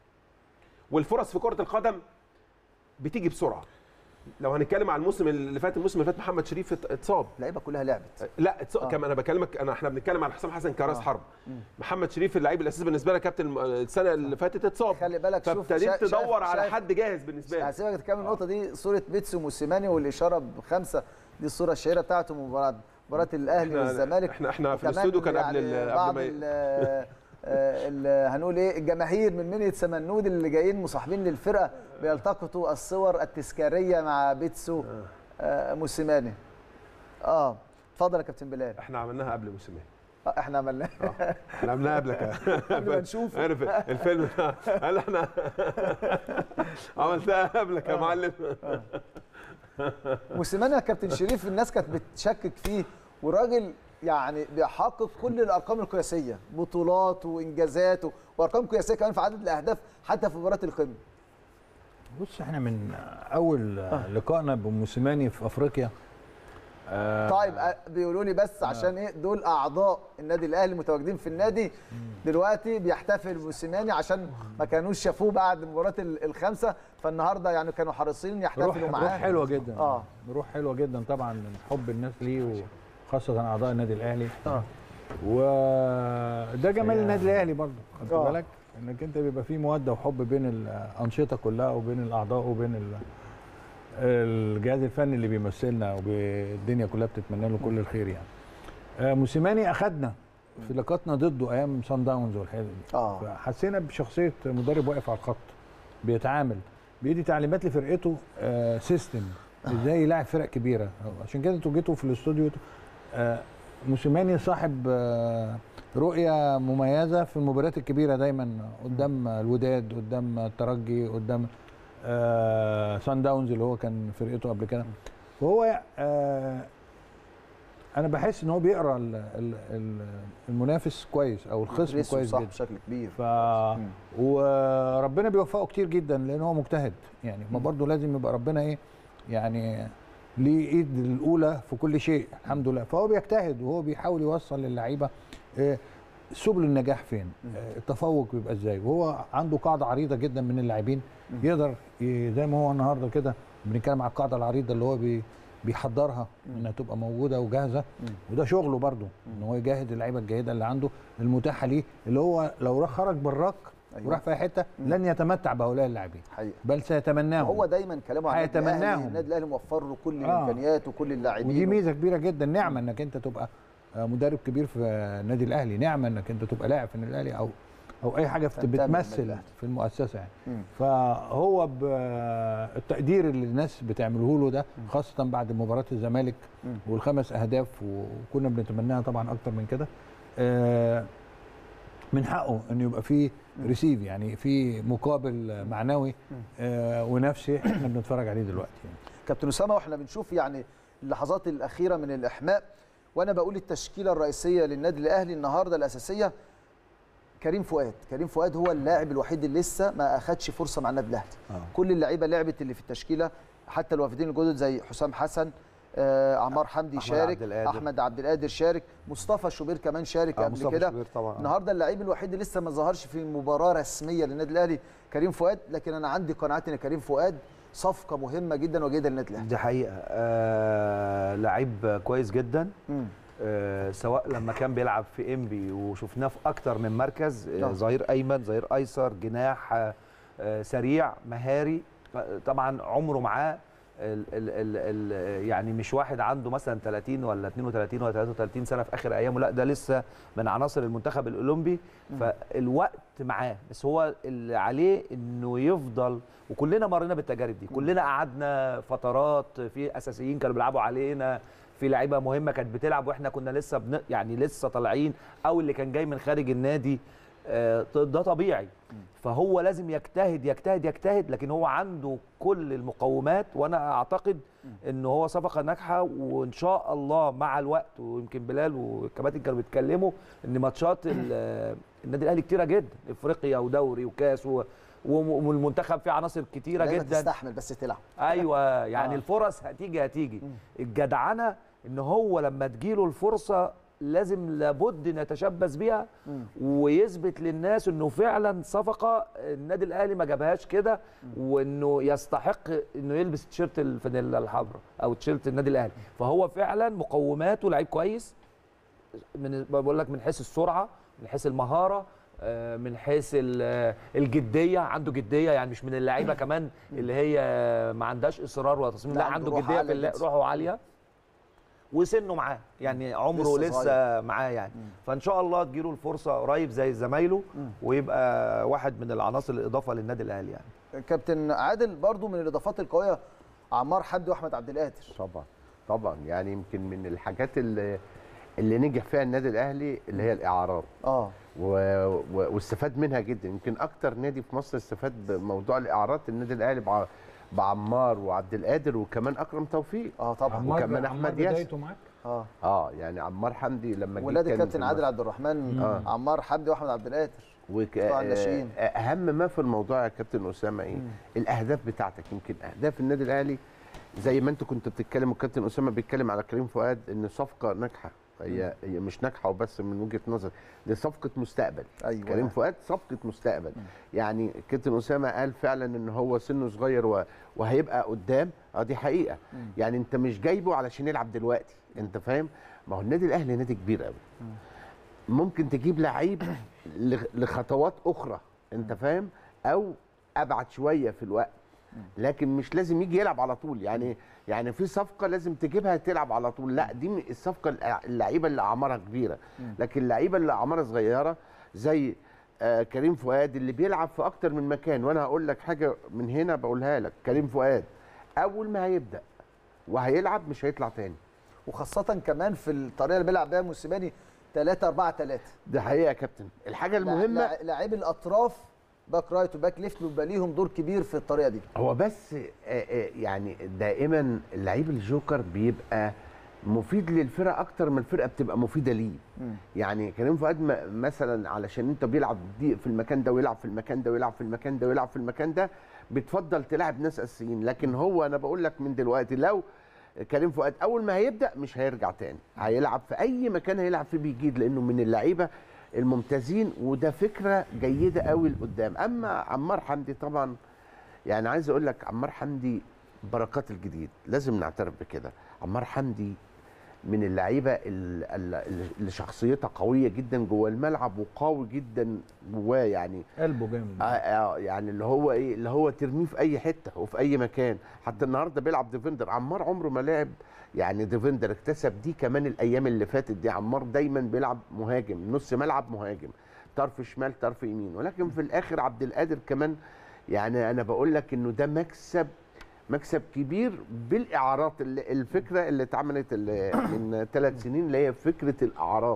والفرص في كره القدم بتيجي بسرعه لو هنتكلم على الموسم اللي فات الموسم اللي فات محمد شريف ات- اتصاب اللعيبه كلها لعبت لا اتص... آه. آه. كما انا بكلمك انا احنا بنتكلم على حسام حسن كراس حرب محمد شريف اللعيب الاساسي بالنسبه لك كابتن السنه اللي فاتت اتصاب خلي بالك شوف فابتديت شا- شايف- تدور على شايف- حد جاهز بالنسبه لك هسيبك تكمل النقطه دي صوره بيتسو موسيماني والاشاره بخمسه دي الصوره الشهيره بتاعته مباراه مباراه الاهلي إحنا- والزمالك احنا احنا في وكمان الاستوديو كان قبل يعني ال- قبل بعض ما ي- ال- آه، ال- هنقول ايه الجماهير من منية سمنود اللي جايين مصاحبين للفرقه بيلتقطوا الصور التذكاريه مع بيتسو آه، موسيماني اه اتفضل يا كابتن بلال احنا عملناها قبل موسيماني آه، احنا عملناه احنا عملناها قبلك قبل ما نشوفه. عارف الفيلم ده قال احنا عملتها قبلك يا معلم موسيماني يا كابتن شريف الناس كانت بتشكك فيه وراجل يعني بيحقق كل الارقام القياسيه بطولات وانجازات وارقام قياسيه كمان في عدد الاهداف حتى في مباراه القمه بص احنا من اول لقائنا بموسيماني في افريقيا آه، طيب آه، بيقولوا لي بس عشان ايه دول اعضاء النادي الاهلي متواجدين في النادي دلوقتي بيحتفل موسيماني عشان ما كانوش شافوه بعد مباراه ال- الخمسه فالنهارده يعني كانوا حريصين روح يحتفلوا روح معاه حلوه جدا آه. روح حلوه جدا طبعا من حب الناس ليه وخاصه اعضاء النادي الاهلي اه وده جمال النادي الاهلي برضه خدت آه. بالك انك انت بيبقى في موده وحب بين الانشطه كلها وبين الاعضاء وبين ال- الجهاز الفني اللي بيمثلنا والدنيا كلها بتتمنى له كل الخير يعني آه، موسيماني اخدنا في لقاءاتنا ضده ايام سان داونز والحاجات دي اه فحسينا بشخصيه مدرب واقف على الخط بيتعامل بيدي تعليمات لفرقته آه سيستم ازاي يلاعب فرق كبيره عشان كده انتوا جيتوا في الاستوديو آه موسيماني صاحب آه رؤيه مميزه في المباريات الكبيره دايما قدام الوداد قدام الترجي قدام آه سان داونز اللي هو كان فرقته قبل كده فهو آه انا بحس ان هو بيقرا ال- ال- ال- المنافس كويس او الخصم بيدرسوا كويس صح جدا بشكل كبير ف وربنا بيوفقه كتير جدا لان هو مجتهد يعني ما برضه لازم يبقى ربنا ايه يعني ليه ايد الاولى في كل شيء الحمد لله فهو بيجتهد وهو بيحاول يوصل للعيبه إيه، سبل النجاح فين آه، التفوق بيبقى ازاي وهو عنده قاعده عريضه جدا من اللاعبين يقدر ي- زي ما هو النهارده كده بنتكلم على القاعده العريضه اللي هو بي بيحضرها انها تبقى موجوده وجاهزه وده شغله برضه ان هو يجاهد اللعيبه الجيده اللي عنده المتاحه ليه اللي هو لو راح خرج براك أيوة. وراح في أي حته لن يتمتع بهؤلاء اللاعبين حقيقه بل سيتمناهم هو دايما كلامه عن النادي الاهلي هيتمناهم. النادي الاهلي موفر له كل آه. الامكانيات وكل اللاعبين ودي ميزه كبيره جدا نعمه انك انت تبقى آه، مدرب كبير في النادي الاهلي نعمه انك انت تبقى لاعب في النادي الاهلي او او اي حاجه في تنتمي للنادي بتمثل الأهلي. في المؤسسه يعني مم. فهو بالتقدير اللي الناس بتعمله له ده خاصه بعد مباراه الزمالك مم. والخمس اهداف وكنا بنتمناها طبعا اكتر من كده آه، من حقه انه يبقى فيه ريسيف يعني في مقابل معنوي آه، ونفسي احنا بنتفرج عليه دلوقتي يعني. كابتن اسامه واحنا بنشوف يعني اللحظات الاخيره من الاحماء وانا بقول التشكيله الرئيسيه للنادي الاهلي النهارده الاساسيه كريم فؤاد كريم فؤاد هو اللاعب الوحيد اللي لسه ما اخدش فرصه مع النادي الاهلي آه. كل اللعيبه لعبت اللي في التشكيله حتى الوافدين الجدد زي حسام حسن آه عمار حمدي أحمد شارك عبد القادر. احمد عبد القادر شارك مصطفى شوبير كمان شارك آه، قبل مصطفى كده شوبير طبعاً، آه. النهارده اللعيب الوحيد اللي لسه ما ظهرش في مباراه رسميه للنادي الاهلي كريم فؤاد لكن انا عندي قناعه ان كريم فؤاد صفقه مهمه جدا وجيده للنادي الاهلي دي حقيقه آه لعيب كويس جدا مم. آه سواء لما كان بيلعب في انبي وشفناه في اكتر من مركز آه نعم. ظهير ايمن ظهير ايسر جناح آه آه سريع مهاري طبعا عمره معاه ال ال ال ال يعني مش واحد عنده مثلا 30 ولا 32 ولا 33 سنه في اخر ايامه لا ده لسه من عناصر المنتخب الاولمبي فالوقت معاه بس هو اللي عليه انه يفضل وكلنا مرينا بالتجارب دي كلنا قعدنا فترات في اساسيين كانوا بيلعبوا علينا في لعيبه مهمه كانت بتلعب واحنا كنا لسه بن... يعني لسه طالعين او اللي كان جاي من خارج النادي آه، ده طبيعي فهو لازم يجتهد يجتهد يجتهد لكن هو عنده كل المقومات وانا اعتقد ان هو صفقه ناجحه وان شاء الله مع الوقت ويمكن بلال والكباتن كانوا بيتكلموا ان ماتشات ال- النادي الاهلي كتيره جدا افريقيا ودوري وكاس و- وم- والمنتخب فيه عناصر كتيره لازم جدا تستحمل بس تلعب ايوه يعني آه. الفرص هتيجي هتيجي الجدعنه ان هو لما تجيله الفرصه لازم لابد ان يتشبث بيها ويثبت للناس انه فعلا صفقه النادي الاهلي ما جابهاش كده وانه يستحق انه يلبس تيشيرت الفانيلا الحمراء او تيشيرت النادي الاهلي فهو فعلا مقوماته لعيب كويس من بقول لك من حيث السرعه من حيث المهاره آه، من حيث ال- آه، الجديه عنده جديه يعني مش من اللعيبه كمان اللي هي ما عندهاش اصرار ولا تصميم لا، لا عنده عنده روح جديه عالية في اللعب جدا. روحه عاليه وسنه معاه يعني عمره لسه لسه, صغير. معاه يعني فان شاء الله تجيله الفرصه قريب زي زمايله ويبقى واحد من العناصر الاضافه للنادي الاهلي يعني كابتن عادل برضو من الاضافات القويه عمار حمدي واحمد عبد القادر طبعا طبعا يعني يمكن من الحاجات اللي اللي نجح فيها النادي الاهلي اللي هي الاعارات اه و... و... واستفاد منها جدا يمكن اكتر نادي في مصر استفاد بموضوع الاعارات النادي الاهلي بع... بعمار وعبد القادر وكمان اكرم توفيق اه طبعا عمار وكمان عمار أحمد ياسر. بدايته معاك اه اه يعني عمار حمدي لما جه ولاد كان الكابتن في عادل مصر. عبد الرحمن آه. عمار حمدي واحمد عبد القادر وك... بتوع الناشئين. آه، اهم ما في الموضوع يا كابتن اسامه ايه الاهداف بتاعتك يمكن اهداف النادي الاهلي زي ما انت كنت بتتكلم والكابتن اسامه بيتكلم على كريم فؤاد ان صفقه ناجحه هي هي مش ناجحه وبس من وجهه نظر دي صفقه مستقبل أيوة. كريم فؤاد صفقه مستقبل يعني كابتن اسامه قال فعلا ان هو سنه صغير و... وهيبقى قدام اه دي حقيقه يعني انت مش جايبه علشان يلعب دلوقتي انت فاهم ما هو النادي الاهلي نادي كبير قوي ممكن تجيب لعيب لخ- لخطوات اخرى انت فاهم او ابعد شويه في الوقت لكن مش لازم يجي يلعب على طول يعني يعني في صفقه لازم تجيبها تلعب على طول لا دي من الصفقه الع- اللعيبه اللي اعمارها كبيره لكن اللعيبه اللي اعمارها صغيره زي آه كريم فؤاد اللي بيلعب في اكتر من مكان وانا هقول لك حاجه من هنا بقولها لك كريم فؤاد اول ما هيبدا وهيلعب مش هيطلع تاني وخاصه كمان في الطريقه اللي بيلعب بيها موسيماني 3 4 3 ده حقيقه يا كابتن الحاجه المهمه لاعبي الاطراف باك رايت وباك ليفت بيبقى ليهم دور كبير في الطريقه دي هو بس آه، آه، يعني دائما اللعيب الجوكر بيبقى مفيد للفرقه اكتر ما الفرقه بتبقى مفيده ليه يعني كريم فؤاد م- مثلا علشان انت بيلعب دي في المكان ده ويلعب في المكان ده ويلعب في المكان ده ويلعب في المكان ده بتفضل تلعب ناس اساسيين لكن هو انا بقول لك من دلوقتي لو كريم فؤاد اول ما هيبدا مش هيرجع تاني هيلعب في اي مكان هيلعب فيه بيجيد لانه من اللعيبه الممتازين وده فكره جيده قوي لقدام اما عمار حمدي طبعا يعني عايز اقول لك عمار حمدي بركات الجديد لازم نعترف بكده عمار حمدي من اللعيبه ال- ال- اللي شخصيتها قويه جدا جوه الملعب وقوي جدا جواه يعني قلبه جامد آه آه يعني اللي هو ايه اللي هو ترميه في اي حته وفي اي مكان حتى النهارده بيلعب ديفندر عمار عمره ما لعب يعني ديفندر اكتسب دي كمان الايام اللي فاتت دي عمار دايما بيلعب مهاجم نص ملعب مهاجم طرف شمال طرف يمين ولكن في الاخر عبد القادر كمان يعني انا بقول لك انه ده مكسب مكسب كبير بالاعارات اللي الفكره اللي اتعملت اللي من ثلاث سنين اللي هي فكره الاعارات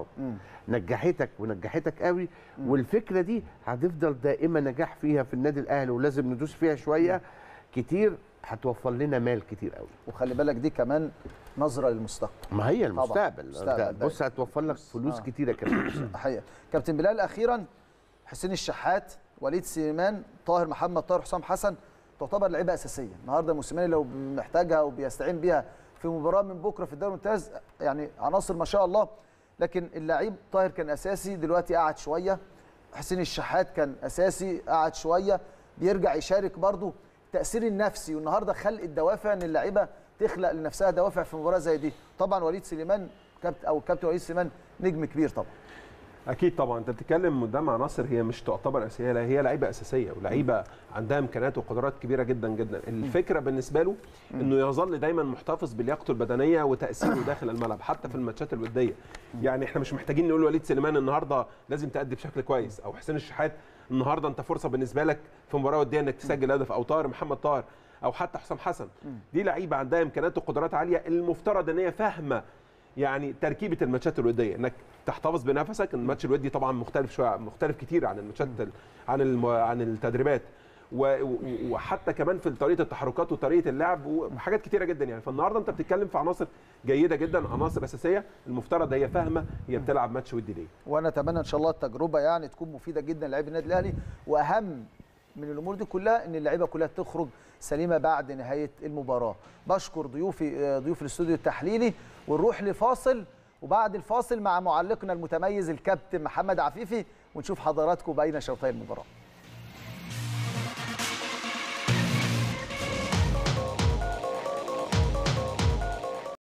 نجحتك ونجحتك قوي والفكره دي هتفضل دائما نجاح فيها في النادي الاهلي ولازم ندوس فيها شويه كتير هتوفر لنا مال كتير قوي وخلي بالك دي كمان نظره للمستقبل ما هي طبعاً. المستقبل المستقبل ده بص هتوفر لك فلوس آه. كتيره كمان حقيقه كابتن بلال اخيرا حسين الشحات وليد سليمان طاهر محمد طاهر حسام حسن تعتبر لعيبه اساسيه النهارده موسيماني لو محتاجها وبيستعين بيها في مباراه من بكره في الدوري الممتاز يعني عناصر ما شاء الله لكن اللعيب طاهر كان اساسي دلوقتي قعد شويه حسين الشحات كان اساسي قعد شويه بيرجع يشارك برضه التاثير النفسي والنهارده خلق الدوافع ان اللعيبه تخلق لنفسها دوافع في مباراه زي دي طبعا وليد سليمان كابتن او كابتن وليد سليمان نجم كبير طبعا اكيد طبعا انت بتتكلم قدام عناصر هي مش تعتبر اساسيه لا هي لعيبه اساسيه ولعيبه عندها امكانيات وقدرات كبيره جدا جدا الفكره بالنسبه له انه يظل دايما محتفظ بلياقته البدنيه وتاثيره داخل الملعب حتى في الماتشات الوديه يعني احنا مش محتاجين نقول وليد سليمان النهارده لازم تأدي بشكل كويس او حسين الشحات النهارده انت فرصه بالنسبه لك في مباراه وديه انك تسجل هدف او طاهر محمد طاهر او حتى حسام حسن دي لعيبه عندها امكانيات وقدرات عاليه المفترض ان هي فاهمه يعني تركيبه الماتشات الوديه انك تحتفظ بنفسك الماتش الودي طبعا مختلف شويه مختلف كتير عن الماتشات ال- عن الم... عن التدريبات و... و- وحتى كمان في طريقه التحركات وطريقه اللعب وحاجات كتيره جدا يعني فالنهارده انت بتتكلم في عناصر جيده جدا عناصر اساسيه المفترض هي فاهمه هي بتلعب ماتش ودي ليه وانا اتمنى ان شاء الله التجربه يعني تكون مفيده جدا للاعبي النادي الاهلي واهم من الامور دي كلها ان اللعيبه كلها تخرج سليمه بعد نهايه المباراه بشكر ضيوفي آه، ضيوف الاستوديو التحليلي ونروح لفاصل وبعد الفاصل مع معلقنا المتميز الكابتن محمد عفيفي ونشوف حضراتكم بين شوطي المباراه